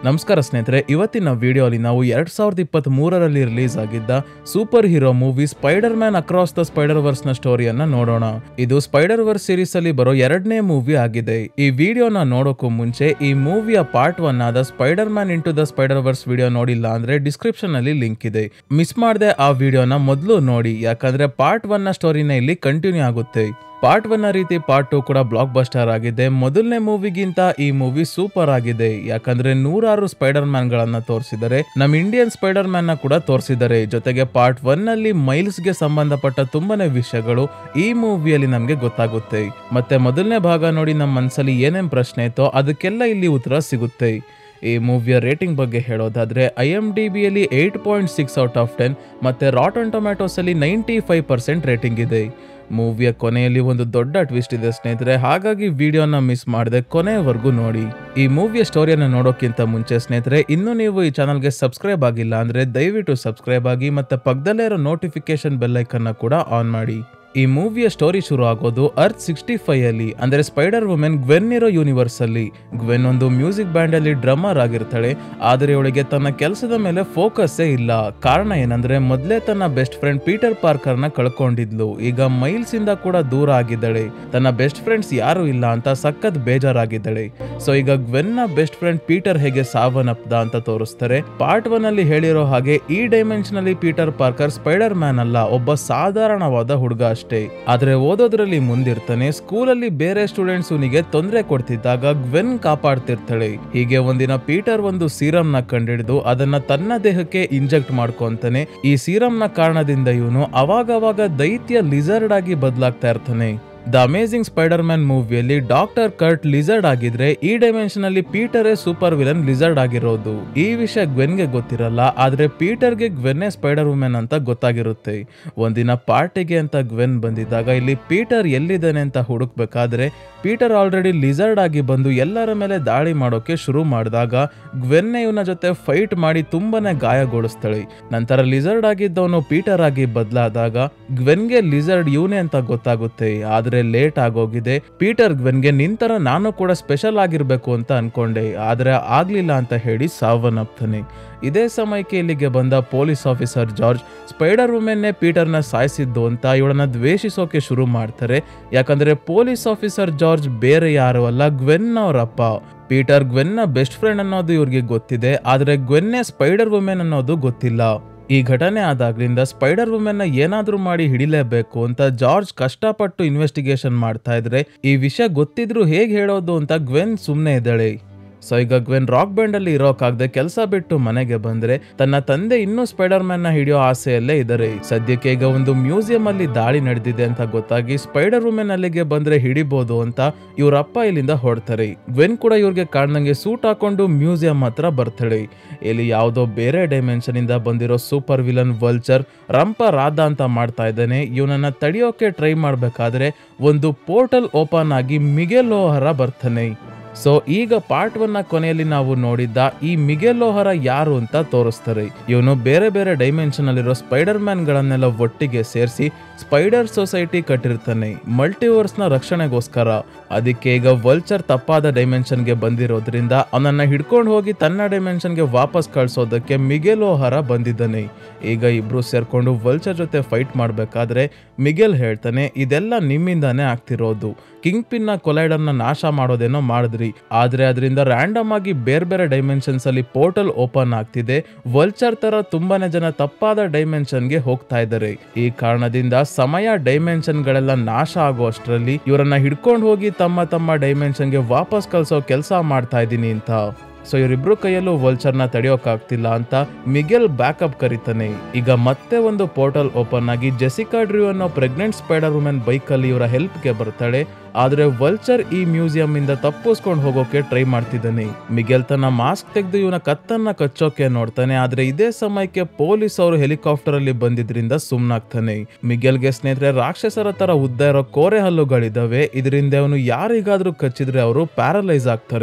ನಮಸ್ಕಾರ ಸ್ನೇಹಿತರೆ ಇವತ್ತಿನ ವಿಡಿಯೋಲಿ ನಾವು ಎರಡ್ ಸಾವಿರದ ಇಪ್ಪತ್ತ್ ಮೂರರಲ್ಲಿ ರಿಲೀಸ್ ಆಗಿದ್ದ super hero movie spider Man across the spider Verse ನ ಸ್ಟೋರಿಯನ್ನ ನೋಡೋಣ ಇದು ಸ್ಪೈಡರ್ ವರ್ಸ್ ಸೀರೀಸ್ ಅಲ್ಲಿ ಬರೋ ಎರಡನೇ ಮೂವಿ ಆಗಿದೆ ಈ ವಿಡಿಯೋನ ನೋಡೋಕ್ಕೂ ಮುಂಚೆ ಈ ಮೂವಿಯ ಪಾರ್ಟ್ ಒನ್ ಆದ Spider Man into the spider Verse video ನೋಡಿಲ್ಲ ಅಂದ್ರೆ ಡಿಸ್ಕ್ರಿಪ್ಷನ್ ಅಲ್ಲಿ ಲಿಂಕ್ ಇದೆ ಮಿಸ್ ಮಾಡದೆ ಆ ವಿಡಿಯೋನ ಮೊದಲು ನೋಡಿ ಯಾಕಂದ್ರೆ ಪಾರ್ಟ್ ಒನ್ ನ ಸ್ಟೋರಿನ ಇಲ್ಲಿ ಕಂಟಿನ್ಯೂ ಆಗುತ್ತೆ ಪಾರ್ಟ್ ಒನ್ ರೀತಿ ಪಾರ್ಟ್ ಟು ಕೂಡ ಬ್ಲಾಕ್ ಬಸ್ಟರ್ ಆಗಿದೆ ಮೊದಲನೇ ಮೂವಿಗಿಂತ ಈ ಮೂವಿ ಸೂಪರ್ ಆಗಿದೆ ಯಾಕಂದ್ರೆ ನೂರಾರು ಸ್ಪೈಡರ್ ಮ್ಯಾನ್ ಗಳನ್ನ ತೋರಿಸಿದ್ದಾರೆ ನಮ್ ಇಂಡಿಯನ್ ಸ್ಪೈಡರ್ ಮ್ಯಾನ್ ನ ಕೂಡ ತೋರಿಸಿದ್ದಾರೆ ಜೊತೆಗೆ ಪಾರ್ಟ್ ಒನ್ ನಲ್ಲಿ ಮೈಲ್ಸ್ ಗೆ ಸಂಬಂಧಪಟ್ಟ ತುಂಬಾನೇ ವಿಷಯಗಳು ಈ ಮೂವಿಯಲ್ಲಿ ನಮ್ಗೆ ಗೊತ್ತಾಗುತ್ತೆ ಮತ್ತೆ ಮೊದಲನೇ ಭಾಗ ನೋಡಿ ನಮ್ಮ ಮನಸ್ಸಲ್ಲಿ ಏನೇನ್ ಪ್ರಶ್ನೆ ಇತ್ತೋ ಅದಕ್ಕೆಲ್ಲ ಇಲ್ಲಿ ಉತ್ತರ ಸಿಗುತ್ತೆ ಈ ಮೂವಿಯ ರೇಟಿಂಗ್ ಬಗ್ಗೆ ಹೇಳೋದಾದ್ರೆ ಐ ಎಮ್ ಡಿ ಬಿಯಲ್ಲಿ eight point six out of ten ಮತ್ತೆ ರಾಟನ್ ಟೊಮ್ಯಾಟೋಸ್ ಅಲ್ಲಿ ನೈಂಟಿ ಫೈವ್ ಪರ್ಸೆಂಟ್ ರೇಟಿಂಗ್ ಇದೆ ಮೂವಿಯ ಕೊನೆಯಲ್ಲಿ ಒಂದು ದೊಡ್ಡ ಟ್ವಿಸ್ಟ್ ಇದೆ ಸ್ನೇಹಿತರೆ ಹಾಗಾಗಿ ವಿಡಿಯೋನ ಮಿಸ್ ಮಾಡದೆ ಕೊನೆಯವರೆಗೂ ನೋಡಿ ಈ ಮೂವಿಯ ಸ್ಟೋರಿಯನ್ನು ನೋಡೋಕ್ಕಿಂತ ಮುಂಚೆ ಸ್ನೇಹಿತರೆ ಇನ್ನೂ ನೀವು ಈ ಚಾನಲ್ಗೆ ಸಬ್ಸ್ಕ್ರೈಬ್ ಆಗಿಲ್ಲ ಅಂದ್ರೆ ದಯವಿಟ್ಟು ಸಬ್ಸ್ಕ್ರೈಬ್ ಆಗಿ ಮತ್ತೆ ಪಕ್ಕದಲ್ಲೇ ಇರೋ ನೋಟಿಫಿಕೇಶನ್ ಬೆಲ್ಲೈಕನ್ನ ಕೂಡ ಆನ್ ಮಾಡಿ ಈ ಮೂವಿಯ ಸ್ಟೋರಿ ಶುರು ಆಗೋದು ಅರ್ತ್ ಸಿಕ್ಸ್ಟಿ ಫೈವ್ ಅಲ್ಲಿ ಅಂದ್ರೆ ಸ್ಪೈಡರ್ ವುಮೆನ್ ಗ್ವೆನ್ ಇರೋ ಯೂನಿವರ್ಸ್ ಅಲ್ಲಿ ಗ್ವೆನ್ ಒಂದು ಮ್ಯೂಸಿಕ್ ಬ್ಯಾಂಡ್ ಅಲ್ಲಿ ಡ್ರಮ್ಮರ್ ಆಗಿರ್ತಾಳೆ ಆದರೆ ಅವಳಿಗೆ ತನ್ನ ಕೆಲಸದ ಮೇಲೆ ಫೋಕಸ್ಸೇ ಇಲ್ಲ ಕಾರಣ ಏನಂದ್ರೆ ಮೊದಲೇ ತನ್ನ ಬೆಸ್ಟ್ ಫ್ರೆಂಡ್ ಪೀಟರ್ ಪಾರ್ಕರ್ ನ ಕಳ್ಕೊಂಡಿದ್ಲು ಈಗ ಮೈಲ್ಸ್ ಇಂದ ಕೂಡ ದೂರ ಆಗಿದ್ದಾಳೆ ತನ್ನ ಬೆಸ್ಟ್ ಫ್ರೆಂಡ್ಸ್ ಯಾರು ಇಲ್ಲ ಅಂತ ಸಖತ್ ಬೇಜಾರಾಗಿದ್ದಾಳೆ ಸೊ ಈಗ ಗ್ವೆನ್ ನ ಬೆಸ್ಟ್ ಫ್ರೆಂಡ್ ಪೀಟರ್ ಹೇಗೆ ಸಾವನ್ನಪ್ದ ಅಂತ ತೋರಿಸ್ತಾರೆ ಪಾರ್ಟ್ ಒನ್ ಅಲ್ಲಿ ಹೇಳಿರೋ ಹಾಗೆ ಈ ಡೈಮೆನ್ಷನ್ ಅಲ್ಲಿ ಪೀಟರ್ ಪಾರ್ಕರ್ ಸ್ಪೈಡರ್ ಮ್ಯಾನ್ ಅಲ್ಲ ಒಬ್ಬ ಸಾಧಾರಣವಾದ ಹುಡುಗ ಅಷ್ಟೇ ಆದ್ರೆ ಓದೋದ್ರಲ್ಲಿ ಮುಂದಿರ್ತಾನೆ ಸ್ಕೂಲಲ್ಲಿ ಬೇರೆ ಸ್ಟೂಡೆಂಟ್ಸ್ ಇವನಿಗೆ ತೊಂದರೆ ಕೊಡ್ತಿದ್ದಾಗ ಗ್ವೆನ್ ಕಾಪಾಡ್ತಿರ್ತಾಳೆ ಹೀಗೆ ಒಂದಿನ ಪೀಟರ್ ಒಂದು ಸೀರಮ್ ನ ಕಂಡಿಡಿದು ಅದನ್ನ ತನ್ನ ದೇಹಕ್ಕೆ ಇಂಜೆಕ್ಟ್ ಮಾಡ್ಕೊಂತಾನೆ ಈ ಸೀರಮ್ ನ ಕಾರಣದಿಂದ ಇವನು ಅವಾಗವಾಗ ದೈತ್ಯ ಲಿಸರ್ಡ್ ಆಗಿ ಬದಲಾಗ್ತಾ ಇರ್ತಾನೆ ದ ಅಮೇಸಿಂಗ್ ಸ್ಪೈಡರ್ ಮ್ಯಾನ್ ಮೂವಿಯಲ್ಲಿ ಡಾಕ್ಟರ್ ಕರ್ಟ್ ಲಿಸರ್ಡ್ ಆಗಿದ್ರೆ ಈ ಡೈಮೆನ್ಷನ್ ಅಲ್ಲಿ ಪೀಟರೇ ಸೂಪರ್ ವಿಲನ್ ಲಿಸರ್ಡ್ ಆಗಿರೋದು ಈ ವಿಷಯ ಗ್ವೆನ್ಗೆ ಗೊತ್ತಿರಲ್ಲ ಆದ್ರೆ ಪೀಟರ್ಗೆ ಗ್ವೆನ್ನೇ ಸ್ಪೈಡರ್ ವುಮೆನ್ ಅಂತ ಗೊತ್ತಾಗಿರುತ್ತೆ ಒಂದಿನ ಪಾರ್ಟಿಗೆ ಅಂತ ಗ್ವೆನ್ ಬಂದಿದ್ದಾಗ ಇಲ್ಲಿ ಪೀಟರ್ ಎಲ್ಲಿದ್ದಾನೆ ಅಂತ ಹುಡುಕ್ಬೇಕಾದ್ರೆ ಪೀಟರ್ ಆಲ್ರೆಡಿ ಲಿಸರ್ಡ್ ಆಗಿ ಬಂದು ಎಲ್ಲರ ಮೇಲೆ ದಾಳಿ ಮಾಡೋಕೆ ಶುರು ಮಾಡಿದಾಗ ಗ್ವೆನ್ನೇ ಇವನ ಜೊತೆ ಫೈಟ್ ಮಾಡಿ ತುಂಬಾನೇ ಗಾಯಗೊಳಿಸ್ತಾಳೆ ನಂತರ ಲಿಸರ್ಡ್ ಆಗಿದ್ದವನು ಪೀಟರ್ ಆಗಿ ಬದಲಾದಾಗ ಗ್ವೆನ್ಗೆ ಲಿಸರ್ಡ್ ಇವನೇ ಅಂತ ಗೊತ್ತಾಗುತ್ತೆ ಆದ್ರೆ ಲೇಟ್ ಆಗೋಗಿದೆ ಪೀಟರ್ ಗ್ವೆನ್ಗೆ ನಿಂತರ ನಾನು ಕೂಡ ಸ್ಪೆಷಲ್ ಆಗಿರ್ಬೇಕು ಅಂತ ಅನ್ಕೊಂಡೆ ಆದ್ರೆ ಆಗ್ಲಿಲ್ಲ ಅಂತ ಹೇಳಿ ಸಾವನ್ನಪ್ತಾನೆ ಇದೇ ಸಮಯಕ್ಕೆ ಇಲ್ಲಿಗೆ ಬಂದ ಪೊಲೀಸ್ ಆಫೀಸರ್ ಜಾರ್ಜ್ ಸ್ಪೈಡರ್ ವುಮೆನ್ನೇ ಪೀಟರ್ನ ಸಾಯಿಸಿದ್ದು ಅಂತ ಇವಳನ್ನ ದ್ವೇಷಿಸೋಕೆ ಶುರು ಮಾಡ್ತಾರೆ ಯಾಕಂದ್ರೆ ಪೊಲೀಸ್ ಆಫೀಸರ್ ಜಾರ್ಜ್ ಬೇರೆ ಯಾರು ಅಲ್ಲ ಗ್ವೆನ್ ಅವರಪ್ಪ ಪೀಟರ್ ಗ್ವೆನ್ನ ಬೆಸ್ಟ್ ಫ್ರೆಂಡ್ ಅನ್ನೋದು ಇವ್ರಿಗೆ ಗೊತ್ತಿದೆ ಆದ್ರೆ ಗ್ವೆನ್ನೇ ಸ್ಪೈಡರ್ ವುಮೆನ್ ಅನ್ನೋದು ಗೊತ್ತಿಲ್ಲ ಈ ಘಟನೆ ಆದಾಗ್ಲಿಂದ ಸ್ಪೈಡರ್ ವುಮೆನ್ ನ ಏನಾದ್ರೂ ಮಾಡಿ ಹಿಡಿಲೇಬೇಕು ಅಂತ ಜಾರ್ಜ್ ಕಷ್ಟಪಟ್ಟು ಇನ್ವೆಸ್ಟಿಗೇಷನ್ ಮಾಡ್ತಾ ಇದ್ರೆ ಈ ವಿಷಯ ಗೊತ್ತಿದ್ರು ಹೇಗೆ ಹೇಳೋದು ಅಂತ ಗ್ವೆನ್ ಸುಮ್ಮನೆ ಇದ್ದಾಳೆ ಸೊ ಈಗ ಗ್ವೆನ್ ರಾಕ್ ಬ್ಯಾಂಡ್ ಅಲ್ಲಿ ಇರೋಕಾಗದೆ ಕೆಲಸ ಬಿಟ್ಟು ಮನೆಗೆ ಬಂದ್ರೆ ತನ್ನ ತಂದೆ ಇನ್ನೂ ಸ್ಪೈಡರ್ ಮ್ಯಾನ್ ನ ಹಿಡಿಯೋ ಆಸೆಯಲ್ಲೇ ಇದ್ದಾರೆ ಸದ್ಯಕ್ಕೆ ಈಗ ಒಂದು ಮ್ಯೂಸಿಯಂ ಅಲ್ಲಿ ದಾಳಿ ನಡೆದಿದೆ ಅಂತ ಗೊತ್ತಾಗಿ ಸ್ಪೈಡರ್ ವುಮೆನ್ ಅಲ್ಲಿಗೆ ಬಂದ್ರೆ ಹಿಡಿಬಹುದು ಅಂತ ಇವ್ರ ಅಪ್ಪ ಇಲ್ಲಿಂದ ಹೊಡ್ತಾರೆ ಗ್ವೆನ್ ಕೂಡ ಇವ್ರಿಗೆ ಕಾಣ್ದಂಗೆ ಸೂಟ್ ಹಾಕೊಂಡು ಮ್ಯೂಸಿಯಂ ಹತ್ರ ಬರ್ತಾಳೆ ಇಲ್ಲಿ ಯಾವುದೋ ಬೇರೆ ಡೈಮೆನ್ಷನ್ ಇಂದ ಬಂದಿರೋ ಸೂಪರ್ ವಿಲನ್ ವಲ್ಚರ್ ರಂಪ ರಾಧ ಅಂತ ಮಾಡ್ತಾ ಇದ್ದಾನೆ ಇವನನ್ನ ತಡೆಯೋಕೆ ಟ್ರೈ ಮಾಡ್ಬೇಕಾದ್ರೆ ಒಂದು ಪೋರ್ಟಲ್ ಓಪನ್ ಆಗಿ ಮಿಗೆಲೋಹರ ಬರ್ತಾನೆ ಸೊ ಈಗ ಪಾರ್ಟ್ ಒನ್ ನ ಕೊನೆಯಲ್ಲಿ ನಾವು ನೋಡಿದ್ದ ಈ ಮಿಗೆಲೋಹರ ಯಾರು ಅಂತ ತೋರಿಸ್ತಾರೆ ಇವನು ಬೇರೆ ಬೇರೆ ಡೈಮೆನ್ಷನ್ ಅಲ್ಲಿರೋ ಸ್ಪೈಡರ್ ಮ್ಯಾನ್ ಗಳನ್ನೆಲ್ಲ ಒಟ್ಟಿಗೆ ಸೇರಿಸಿ ಸ್ಪೈಡರ್ ಸೊಸೈಟಿ ಕಟ್ಟಿರ್ತಾನೆ ಮಲ್ಟಿವರ್ಸ್ ನ ರಕ್ಷಣೆಗೋಸ್ಕರ ಅದಕ್ಕೆ ಈಗ ವಲ್ಚರ್ ತಪ್ಪಾದ ಡೈಮೆನ್ಷನ್ಗೆ ಬಂದಿರೋದ್ರಿಂದ ಅವನನ್ನ ಹಿಡ್ಕೊಂಡು ಹೋಗಿ ತನ್ನ ಡೈಮೆನ್ಷನ್ಗೆ ವಾಪಸ್ ಕಳ್ಸೋದಕ್ಕೆ ಮಿಗೆಲೋಹರ ಬಂದಿದ್ದಾನೆ ಈಗ ಇಬ್ರು ಸೇರ್ಕೊಂಡು ವಲ್ಚರ್ ಜೊತೆ ಫೈಟ್ ಮಾಡ್ಬೇಕಾದ್ರೆ ಮಿಗೆಲ್ ಹೇಳ್ತಾನೆ ಇದೆಲ್ಲ ನಿಮ್ಮಿಂದಾನೇ ಆಗ್ತಿರೋದು ಕಿಂಗ್ ಪಿನ್ ನ ಕೊಲೈಡರ್ನ ನಾಶ ಮಾಡೋದೇನೋ ಮಾಡಿದ್ರಿ ಆದ್ರೆ ಅದರಿಂದ ರ್ಯಾಂಡಮ್ ಆಗಿ ಬೇರೆ ಬೇರೆ ಡೈಮೆನ್ಷನ್ಸ್ ಅಲ್ಲಿ ಪೋರ್ಟಲ್ ಓಪನ್ ಆಗ್ತಿದೆ ವಲ್ಚರ್ ತರ ತುಂಬಾನೇ ಜನ ತಪ್ಪಾದ ಡೈಮೆನ್ಷನ್ಗೆ ಹೋಗ್ತಾ ಇದ್ದಾರೆ ಈ ಕಾರಣದಿಂದ ಸಮಯ ಡೈಮೆನ್ಷನ್ ಗಳೆಲ್ಲ ನಾಶ ಆಗೋ ಅಷ್ಟರಲ್ಲಿ ಇವರನ್ನ ಹಿಡ್ಕೊಂಡು ಹೋಗಿ ತಮ್ಮ ತಮ್ಮ ಡೈಮೆನ್ಷನ್ಗೆ ವಾಪಸ್ ಕಳ್ಸೋ ಕೆಲಸ ಮಾಡ್ತಾ ಇದ್ದೀನಿ ಅಂತ ಸೊ ಇವರಿಬ್ರು ಕೈಯಲ್ಲೂ ವಲ್ಚರ್ನ ತಡೆಯೋಕ್ಕಾಗ್ತಿಲ್ಲ ಅಂತ ಮಿಗೆಲ್ ಬ್ಯಾಕಪ್ ಕರೀತಾನೆ ಈಗ ಮತ್ತೆ ಒಂದು ಪೋರ್ಟಲ್ ಓಪನ್ ಆಗಿ ಜೆಸಿಕಾ ಡ್ರಿವ್ ಅನ್ನೋ ಪ್ರೆಗ್ನೆಂಟ್ ಸ್ಪೈಡರ್ ವುಮೆನ್ ಬೈಕಲ್ಲಿ ಇವರ ಹೆಲ್ಪ್ಗೆ ಬರ್ತಾಳೆ ಆದ್ರೆ ವಲ್ಚರ್ ಈ ಮ್ಯೂಸಿಯಂ ಇಂದ ತಪ್ಪಿಸ್ಕೊಂಡು ಹೋಗೋಕೆ ಟ್ರೈ ಮಾಡ್ತಿದ್ದಾನೆ ಮಿಗೆಲ್ ತನ್ನ ಮಾಸ್ಕ್ ತೆಗೆದು ಇವನ ಕತ್ತನ್ನ ಕಚ್ಚೋಕೆ ನೋಡ್ತಾನೆ ಆದ್ರೆ ಇದೇ ಸಮಯಕ್ಕೆ ಪೊಲೀಸ್ ಅವರು ಹೆಲಿಕಾಪ್ಟರ್ ಅಲ್ಲಿ ಬಂದಿದ್ರಿಂದ ಸುಮ್ನಾಗ್ತಾನೆ ಮಿಗೆಲ್ಗೆ ಸ್ನೇಹಿತರೆ ರಾಕ್ಷಸರ ತರ ಉದ್ದ ಇರೋ ಕೋರೆ ಹಲ್ಲುಗಳಿದಾವೆ ಇದರಿಂದ ಅವನು ಯಾರಿಗಾದ್ರೂ ಕಚ್ಚಿದ್ರೆ ಅವರು ಪ್ಯಾರಲೈಸ್ ಆಗ್ತಾರೆ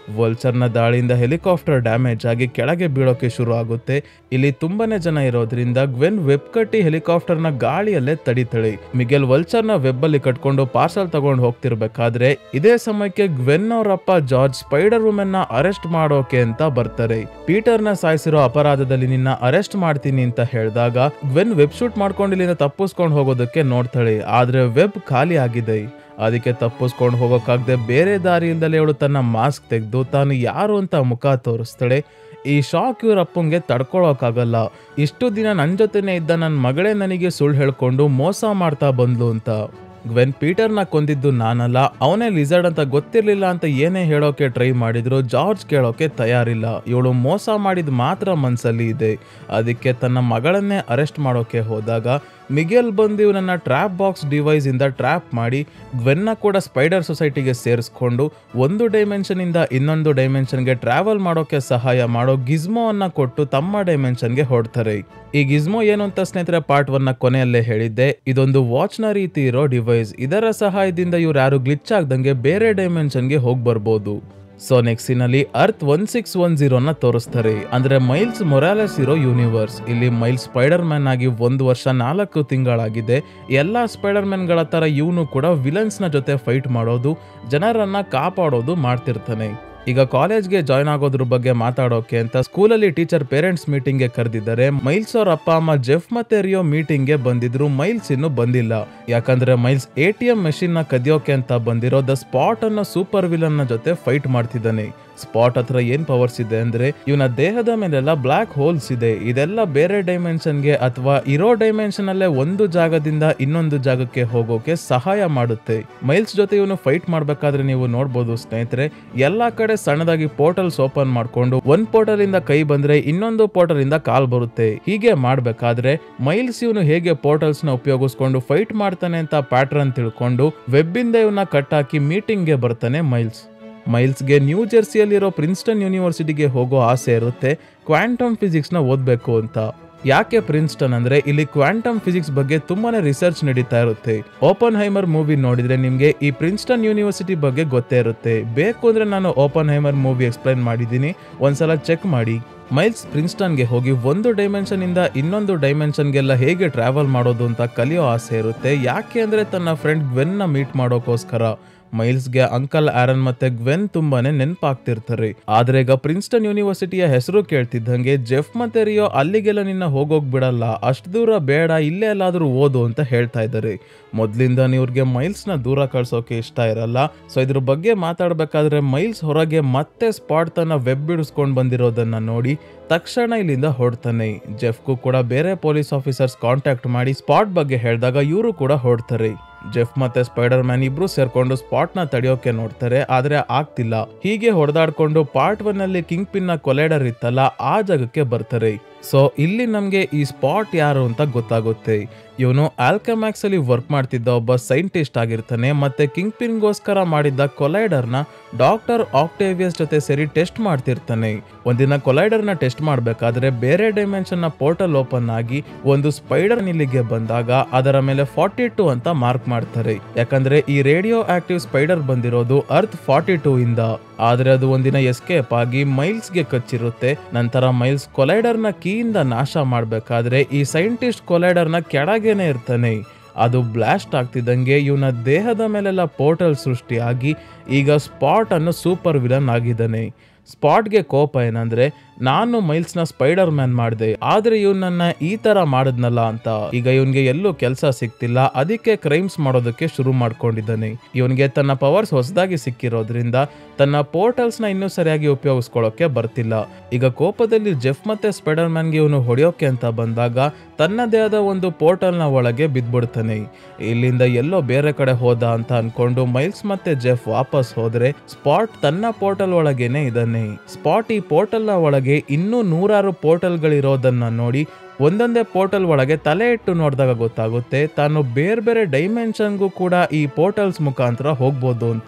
ವಲ್ಚರ್ನ ದಾಳಿಯಿಂದ ಹೆಲಿಕಾಪ್ಟರ್ ಡ್ಯಾಮೇಜ್ ಆಗಿ ಕೆಳಗೆ ಬೀಳೋಕೆ ಶುರು ಆಗುತ್ತೆ ಇಲ್ಲಿ ತುಂಬಾನೇ ಜನ ಇರೋದ್ರಿಂದ ಗ್ವೆನ್ ವೆಬ್ ಕಟ್ಟಿ ಹೆಲಿಕಾಪ್ಟರ್ನ ಗಾಳಿಯಲ್ಲೇ ತಡಿತಾಳೆ ಮಿಗೆಲ್ ವಲ್ಚರ್ನ ವೆಬ್ ಅಲ್ಲಿ ಕಟ್ಕೊಂಡು ಪಾರ್ಸಲ್ ತಗೊಂಡು ಹೋಗ್ತಿರ್ಬೇಕಾದ್ರೆ ಇದೇ ಸಮಯಕ್ಕೆ ಗ್ವೆನ್ ಅವರಪ್ಪ ಜಾರ್ಜ್ ಸ್ಪೈಡರ್ ವುಮೆನ್ ನ ಅರೆಸ್ಟ್ ಮಾಡೋಕೆ ಅಂತ ಬರ್ತಾರೆ ಪೀಟರ್ನ ಸಾಯಿಸಿರೋ ಅಪರಾಧದಲ್ಲಿ ನಿನ್ನ ಅರೆಸ್ಟ್ ಮಾಡ್ತೀನಿ ಅಂತ ಹೇಳಿದಾಗ ಗ್ವೆನ್ ವೆಬ್ ಶೂಟ್ ಮಾಡ್ಕೊಂಡು ಇಲ್ಲಿಂದ ತಪ್ಪಿಸ್ಕೊಂಡು ಹೋಗೋದಕ್ಕೆ ನೋಡ್ತಾಳೆ ಆದ್ರೆ ವೆಬ್ ಖಾಲಿ ಆಗಿದೆ ಅದಕ್ಕೆ ತಪ್ಪಿಸ್ಕೊಂಡು ಹೋಗೋಕ್ಕಾಗದೆ ಬೇರೆ ದಾರಿ ಇಲ್ದಲೇ ಅವಳು ತನ್ನ ಮಾಸ್ಕ್ ತೆಗೆದು ತಾನು ಯಾರು ಅಂತ ಮುಖ ತೋರಿಸ್ತಾಳೆ ಈ ಶಾಕ್ ಇವ್ರ ಅಪ್ಪಂಗೆ ತಡ್ಕೊಳಕ್ಕಾಗಲ್ಲ ಇಷ್ಟು ದಿನ ನನ್ನ ಜೊತೆನೇ ಇದ್ದ ನನ್ನ ಮಗಳೇ ನನಗೆ ಸುಳ್ಳು ಹೇಳ್ಕೊಂಡು ಮೋಸ ಮಾಡ್ತಾ ಬಂದ್ಲು ಅಂತ ಗ್ವೆನ್ ಪೀಟರ್ನ ಕೊಂದಿದ್ದು ನಾನಲ್ಲ ಅವನೇ ಲಿಸರ್ಡ್ ಅಂತ ಗೊತ್ತಿರ್ಲಿಲ್ಲ ಅಂತ ಏನೇ ಹೇಳೋಕೆ ಟ್ರೈ ಮಾಡಿದ್ರು ಜಾರ್ಜ್ ಕೇಳೋಕೆ ತಯಾರಿಲ್ಲ ಇವಳು ಮೋಸ ಮಾಡಿದ ಮಾತ್ರ ಮನ್ಸಲ್ಲಿ ಇದೆ ಅದಕ್ಕೆ ತನ್ನ ಮಗಳನ್ನೇ ಅರೆಸ್ಟ್ ಮಾಡೋಕೆ ಹೋದಾಗ ಮಿಗೆಲ್ ಬಂದು ಇವನನ್ನ ಟ್ರ್ಯಾಪ್ ಬಾಕ್ಸ್ ಡಿವೈಸ್ ಇಂದ ಟ್ರ್ಯಾಪ್ ಮಾಡಿ ಗ್ವೆನ್ನ ಕೂಡ ಸ್ಪೈಡರ್ ಸೊಸೈಟಿಗೆ ಸೇರಿಸ್ಕೊಂಡು ಒಂದು ಡೈಮೆನ್ಷನ್ ಇಂದ ಇನ್ನೊಂದು ಡೈಮೆನ್ಷನ್ಗೆ ಟ್ರಾವೆಲ್ ಮಾಡೋಕೆ ಸಹಾಯ ಮಾಡೋ ಗಿಸ್ಮೋ ಅನ್ನ ಕೊಟ್ಟು ತಮ್ಮ ಡೈಮೆನ್ಷನ್ಗೆ ಹೊಡ್ತಾರೆ ಈ ಗಿಸ್ಮೋ ಏನು ಅಂತ ಸ್ನೇಹಿತರೆ ಪಾರ್ಟ್ ಒನ್ ನ ಕೊನೆಯಲ್ಲೇ ಹೇಳಿದ್ದೆ ಇದೊಂದು ವಾಚ್ ನ ರೀತಿ ಇರೋ ಡಿವೈಸ್ ಇದರ ಸಹಾಯದಿಂದ ಇವ್ರು ಯಾರು ಗ್ಲಿಚ್ ಆಗ್ದಂಗೆ ಬೇರೆ ಡೈಮೆನ್ಷನ್ಗೆ ಹೋಗಿ ಬರ್ಬೋದು ಸೊ ನೆಕ್ಸ್ಟ್ ಸೀನಲ್ಲಿ ಅರ್ತ್ ಒನ್ ಸಿಕ್ಸ್ ಒನ್ ಜೀರೋನ ತೋರಿಸ್ತಾರೆ ಅಂದ್ರೆ ಮೈಲ್ಸ್ ಮೊರಾಲಸ್ ಇರೋ ಯೂನಿವರ್ಸ್ ಇಲ್ಲಿ ಮೈಲ್ಸ್ ಸ್ಪೈಡರ್ ಮ್ಯಾನ್ ಆಗಿ ಒಂದು ವರ್ಷ ನಾಲ್ಕು ತಿಂಗಳಾಗಿದೆ ಎಲ್ಲಾ ಸ್ಪೈಡರ್ ಮ್ಯಾನ್ಗಳ ತರ ಇವನು ಕೂಡ ವಿಲನ್ಸ್ ನ ಜೊತೆ ಫೈಟ್ ಮಾಡೋದು ಜನರನ್ನ ಕಾಪಾಡೋದು ಮಾಡ್ತಿರ್ತಾನೆ ಈಗ ಕಾಲೇಜ್ಗೆ ಜಾಯ್ನ್ ಆಗೋದ್ರ ಬಗ್ಗೆ ಮಾತಾಡೋಕೆ ಅಂತ ಸ್ಕೂಲಲ್ಲಿ ಟೀಚರ್ ಪೇರೆಂಟ್ಸ್ ಮೀಟಿಂಗ್ಗೆ ಕರೆದಿದ್ದಾರೆ ಮೈಲ್ಸ್ ಅವ್ರ ಅಪ್ಪ ಅಮ್ಮ ಜೆಫ್ ಮತ್ತೆ ರಿಯೋ ಮೀಟಿಂಗ್ಗೆ ಬಂದಿದ್ರು ಮೈಲ್ಸ್ ಇನ್ನು ಬಂದಿಲ್ಲ ಯಾಕಂದ್ರೆ Miles A T M machine ನ ಕದಿಯೋಕೆ ಅಂತ ಬಂದಿರೋ ದ ಸ್ಪಾಟ್ ಅನ್ನೋ ಸೂಪರ್ ವಿಲನ್ ನ ಜೊತೆ ಫೈಟ್ ಮಾಡ್ತಿದ್ದಾನೆ ಸ್ಪಾಟ್ ಹತ್ರ ಏನ್ ಪವರ್ಸ್ ಇದೆ ಅಂದ್ರೆ ಇವನ ದೇಹದ ಮೇಲೆಲ್ಲ ಬ್ಲಾಕ್ ಹೋಲ್ಸ್ ಇದೆ ಇದೆಲ್ಲ ಬೇರೆ ಡೈಮೆನ್ಷನ್ಗೆ ಅಥವಾ ಇರೋ ಡೈಮೆನ್ಷನ್ ಅಲ್ಲೇ ಒಂದು ಜಾಗದಿಂದ ಇನ್ನೊಂದು ಜಾಗಕ್ಕೆ ಹೋಗೋಕೆ ಸಹಾಯ ಮಾಡುತ್ತೆ ಮೈಲ್ಸ್ ಜೊತೆ ಇವನು ಫೈಟ್ ಮಾಡ್ಬೇಕಾದ್ರೆ ನೀವು ನೋಡ್ಬೋದು ಸ್ನೇಹಿತರೆ ಎಲ್ಲಾ ಕಡೆ ಸಣ್ಣದಾಗಿ ಪೋರ್ಟಲ್ಸ್ ಓಪನ್ ಮಾಡ್ಕೊಂಡು ಒಂದ್ ಪೋರ್ಟಲ್ ಇಂದ ಕೈ ಬಂದ್ರೆ ಇನ್ನೊಂದು ಪೋರ್ಟಲ್ ಇಂದ ಕಾಲ್ ಬರುತ್ತೆ ಹೀಗೆ ಮಾಡ್ಬೇಕಾದ್ರೆ ಮೈಲ್ಸ್ ಇವನು ಹೇಗೆ ಪೋರ್ಟಲ್ಸ್ ನ ಉಪಯೋಗಿಸ್ಕೊಂಡು ಫೈಟ್ ಮಾಡ್ತಾನೆ ಅಂತ ಪ್ಯಾಟ್ರನ್ ತಿಳ್ಕೊಂಡು ವೆಬ್ ಇಂದ ಇವನ್ನ ಕಟ್ ಹಾಕಿ ಮೀಟಿಂಗ್ ಗೆ ಬರ್ತಾನೆ ಮೈಲ್ಸ್ ಮೈಲ್ಸ್ಗೆ ನ್ಯೂ ಜೆರ್ಸಿಯಲ್ಲಿರೋ ಪ್ರಿನ್ಸ್ಟನ್ ಯೂನಿವರ್ಸಿಟಿಗೆ ಹೋಗೋ ಆಸೆ ಇರುತ್ತೆ ಕ್ವಾಂಟಮ್ ಫಿಸಿಕ್ಸ್ನ ಓದಬೇಕು ಅಂತ ಯಾಕೆ ಪ್ರಿನ್ಸ್ಟನ್ ಅಂದ್ರೆ ಇಲ್ಲಿ ಕ್ವಾಂಟಮ್ ಫಿಸಿಕ್ಸ್ ಬಗ್ಗೆ ತುಂಬಾನೇ ರಿಸರ್ಚ್ ನಡೀತಾ ಇರುತ್ತೆ ಓಪನ್ ಹೈಮರ್ ಮೂವಿ ನೋಡಿದ್ರೆ ನಿಮ್ಗೆ ಈ ಪ್ರಿನ್ಸ್ಟನ್ ಯೂನಿವರ್ಸಿಟಿ ಬಗ್ಗೆ ಗೊತ್ತೇ ಇರುತ್ತೆ ಬೇಕು ಅಂದ್ರೆ ನಾನು ಓಪನ್ ಹೈಮರ್ ಮೂವಿ ಎಕ್ಸ್ಪ್ಲೈನ್ ಮಾಡಿದ್ದೀನಿ ಒಂದ್ಸಲ ಚೆಕ್ ಮಾಡಿ ಮೈಲ್ಸ್ ಪ್ರಿನ್ಸ್ಟನ್ಗೆ ಹೋಗಿ ಒಂದು ಡೈಮೆನ್ಷನ್ ಇಂದ ಇನ್ನೊಂದು ಡೈಮೆನ್ಷನ್ಗೆಲ್ಲ ಹೇಗೆ ಟ್ರಾವೆಲ್ ಮಾಡೋದು ಅಂತ ಕಲಿಯೋ ಆಸೆ ಇರುತ್ತೆ ಯಾಕೆ ಅಂದ್ರೆ ತನ್ನ ಫ್ರೆಂಡ್ ಗ್ವೆನ್ನ ಮೀಟ್ ಮಾಡೋಕೋಸ್ಕರ ಮೈಲ್ಸ್ಗೆ ಅಂಕಲ್ ಆರನ್ ಮತ್ತೆ ಗ್ವೆನ್ ತುಂಬಾನೇ ನೆನಪಾಗ್ತಿರ್ತಾರೆ ಆದ್ರೆ ಈಗ ಪ್ರಿನ್ಸ್ಟನ್ ಯೂನಿವರ್ಸಿಟಿಯ ಹೆಸರು ಕೇಳ್ತಿದ್ದಂಗೆ ಜೆಫ್ ಮತ್ತೆ ರಿಯೋ ಅಲ್ಲಿಗೆಲ್ಲ ನಿನ್ನ ಹೋಗೋಕ್ ಬಿಡಲ್ಲ ಅಷ್ಟು ದೂರ ಬೇಡ ಇಲ್ಲೇ ಎಲ್ಲಾದ್ರೂ ಓದು ಅಂತ ಹೇಳ್ತಾ ಇದ್ದಾರೆ ಮೊದ್ಲಿಂದ ಇವ್ರಿಗೆ ಮೈಲ್ಸ್ ನ ದೂರ ಕಳ್ಸೋಕೆ ಇಷ್ಟ ಇರಲ್ಲ ಸೊ ಇದ್ರ ಬಗ್ಗೆ ಮಾತಾಡ್ಬೇಕಾದ್ರೆ ಮೈಲ್ಸ್ ಹೊರಗೆ ಮತ್ತೆ ಸ್ಪಾಟ್ ತನ್ನ ವೆಬ್ ಬಿಡಿಸ್ಕೊಂಡ್ ಬಂದಿರೋದನ್ನ ನೋಡಿ ತಕ್ಷಣ ಇಲ್ಲಿಂದ ಹೊಡ್ತಾನೆ ಜೆಫ್ಗೂ ಕೂಡ ಬೇರೆ ಪೊಲೀಸ್ ಆಫೀಸರ್ಸ್ ಕಾಂಟ್ಯಾಕ್ಟ್ ಮಾಡಿ ಸ್ಪಾಟ್ ಬಗ್ಗೆ ಹೇಳಿದಾಗ ಇವರು ಕೂಡ ಹೊಡ್ತಾರೆ ಜೆಫ್ ಮತ್ತೆ ಸ್ಪೈಡರ್ ಮ್ಯಾನ್ ಇಬ್ರು ಸೇರ್ಕೊಂಡು ಸ್ಪಾಟ್ ನ ತಡೆಯೋಕೆ ನೋಡ್ತಾರೆ ಆದ್ರೆ ಆಗ್ತಿಲ್ಲ ಹೀಗೆ ಹೊಡೆದಾಡ್ಕೊಂಡು ಪಾರ್ಟ್ ಒನ್ ಅಲ್ಲಿ ಕಿಂಗ್ ಪಿನ್ ನ ಕೊಲೆಡರ್ ಇತ್ತಲ್ಲ ಆ ಜಾಗಕ್ಕೆ ಬರ್ತಾರೆ ಸೊ ಇಲ್ಲಿ ನಮ್ಗೆ ಈ ಸ್ಪಾಟ್ ಯಾರು ಅಂತ ಗೊತ್ತಾಗುತ್ತೆ ಇವನು ಆಲ್ಕಮ್ಯಾಕ್ಸ್ ಅಲ್ಲಿ ವರ್ಕ್ ಮಾಡ್ತಿದ್ದ ಒಬ್ಬ ಸೈಂಟಿಸ್ಟ್ ಆಗಿರ್ತಾನೆ ಮತ್ತೆ ಕಿಂಗ್ ಪಿನ್ಗೋಸ್ಕರ ಮಾಡಿದ್ದ ಕೊಲೈಡರ್ ನ ಡಾಕ್ಟರ್ ಆಕ್ಟೇವಿಯಸ್ ಜೊತೆ ಸೇರಿ ಟೆಸ್ಟ್ ಮಾಡ್ತಿರ್ತಾನೆ ಒಂದಿನ ಕೊಲೈಡರ್ ನ ಟೆಸ್ಟ್ ಮಾಡ್ಬೇಕಾದ್ರೆ ಬೇರೆ ಡೈಮೆನ್ಷನ್ ನ ಪೋರ್ಟಲ್ ಓಪನ್ ಆಗಿ ಒಂದು ಸ್ಪೈಡರ್ ಇಲ್ಲಿಗೆ ಬಂದಾಗ ಅದರ ಮೇಲೆ ಫಾರ್ಟಿ ಟೂ ಅಂತ ಮಾರ್ಕ್ ಮಾಡ್ತಾರೆ ಯಾಕಂದ್ರೆ ಈ ರೇಡಿಯೋ ಆಕ್ಟಿವ್ ಸ್ಪೈಡರ್ ಬಂದಿರೋದು ಅರ್ತ್ ಫಾರ್ಟಿ ಟೂ ಇಂದ ಆದ್ರೆ ಅದು ಒಂದಿನ ಎಸ್ಕೇಪ್ ಆಗಿ ಮೈಲ್ಸ್ ಗೆ ಕಚ್ಚಿರುತ್ತೆ ನಂತರ ಮೈಲ್ಸ್ ಕೊಲೈಡರ್ ನ ಕೀಯಿಂದ ನಾಶ ಮಾಡ್ಬೇಕಾದ್ರೆ ಈ ಸೈಂಟಿಸ್ಟ್ ಕೊಲೈಡರ್ ನ ಕೆಳಗೇನೆ ಇರ್ತಾನೆ ಅದು ಬ್ಲಾಸ್ಟ್ ಆಗ್ತಿದ್ದಂಗೆ ಇವನ ದೇಹದ ಮೇಲೆಲ್ಲ ಪೋರ್ಟಲ್ ಸೃಷ್ಟಿಯಾಗಿ ಈಗ ಸ್ಪಾಟ್ ಅನ್ನು ಸೂಪರ್ ವಿಲನ್ ಆಗಿದ್ದಾನೆ ಸ್ಪಾಟ್ಗೆ ಕೋಪ ಏನಂದ್ರೆ ನಾನು ಮೈಲ್ಸ್ನ ಸ್ಪೈಡರ್ ಮ್ಯಾನ್ ಮಾಡಿದೆ ಆದ್ರೆ ಇವನನ್ನ ಈ ತರ ಮಾಡಿದ್ನಲ್ಲ ಅಂತ ಈಗ ಇವನ್ಗೆ ಎಲ್ಲೂ ಕೆಲಸ ಸಿಕ್ತಿಲ್ಲ ಅದಕ್ಕೆ ಕ್ರೈಮ್ಸ್ ಮಾಡೋದಕ್ಕೆ ಶುರು ಮಾಡ್ಕೊಂಡಿದ್ದಾನೆ ಇವನ್ಗೆ ತನ್ನ ಪವರ್ಸ್ ಹೊಸದಾಗಿ ಸಿಕ್ಕಿರೋದ್ರಿಂದ ತನ್ನ ಪೋರ್ಟಲ್ಸ್ ನ ಇನ್ನೂ ಸರಿಯಾಗಿ ಉಪಯೋಗಿಸ್ಕೊಳ್ಳೋಕೆ ಬರ್ತಿಲ್ಲ ಈಗ ಕೋಪದಲ್ಲಿ ಜೆಫ್ ಮತ್ತೆ ಸ್ಪೈಡರ್ ಮ್ಯಾನ್ಗೆ ಇವನು ಹೊಡೆಯೋಕೆ ಅಂತ ಬಂದಾಗ ತನ್ನದೇ ಆದ ಒಂದು ಪೋರ್ಟಲ್ ನ ಒಳಗೆ ಬಿದ್ದ್ಬಿಡ್ತಾನೆ ಇಲ್ಲಿಂದ ಎಲ್ಲೋ ಬೇರೆ ಕಡೆ ಹೋದ ಅಂತ ಅನ್ಕೊಂಡು ಮೈಲ್ಸ್ ಮತ್ತೆ ಜೆಫ್ ವಾಪಸ್ ಹೋದ್ರೆ ಸ್ಪಾಟ್ ತನ್ನ ಪೋರ್ಟಲ್ ಒಳಗೇನೆ ಇದ್ದಾನೆ ಸ್ಪಾಟ್ ಈ ಪೋರ್ಟಲ್ ನ ಒಳಗೆ ಇನ್ನೂ ನೂರಾರು ಪೋರ್ಟಲ್ಗಳಿರೋದನ್ನ ನೋಡಿ ಒಂದೊಂದೇ ಪೋರ್ಟಲ್ ಒಳಗೆ ತಲೆ ಇಟ್ಟು ನೋಡಿದಾಗ ಗೊತ್ತಾಗುತ್ತೆ ತಾನು ಬೇರೆ ಬೇರೆ ಡೈಮೆನ್ಷನ್ಗೂ ಕೂಡ ಈ ಪೋರ್ಟಲ್ಸ್ ಮುಖಾಂತರ ಹೋಗ್ಬೋದು ಅಂತ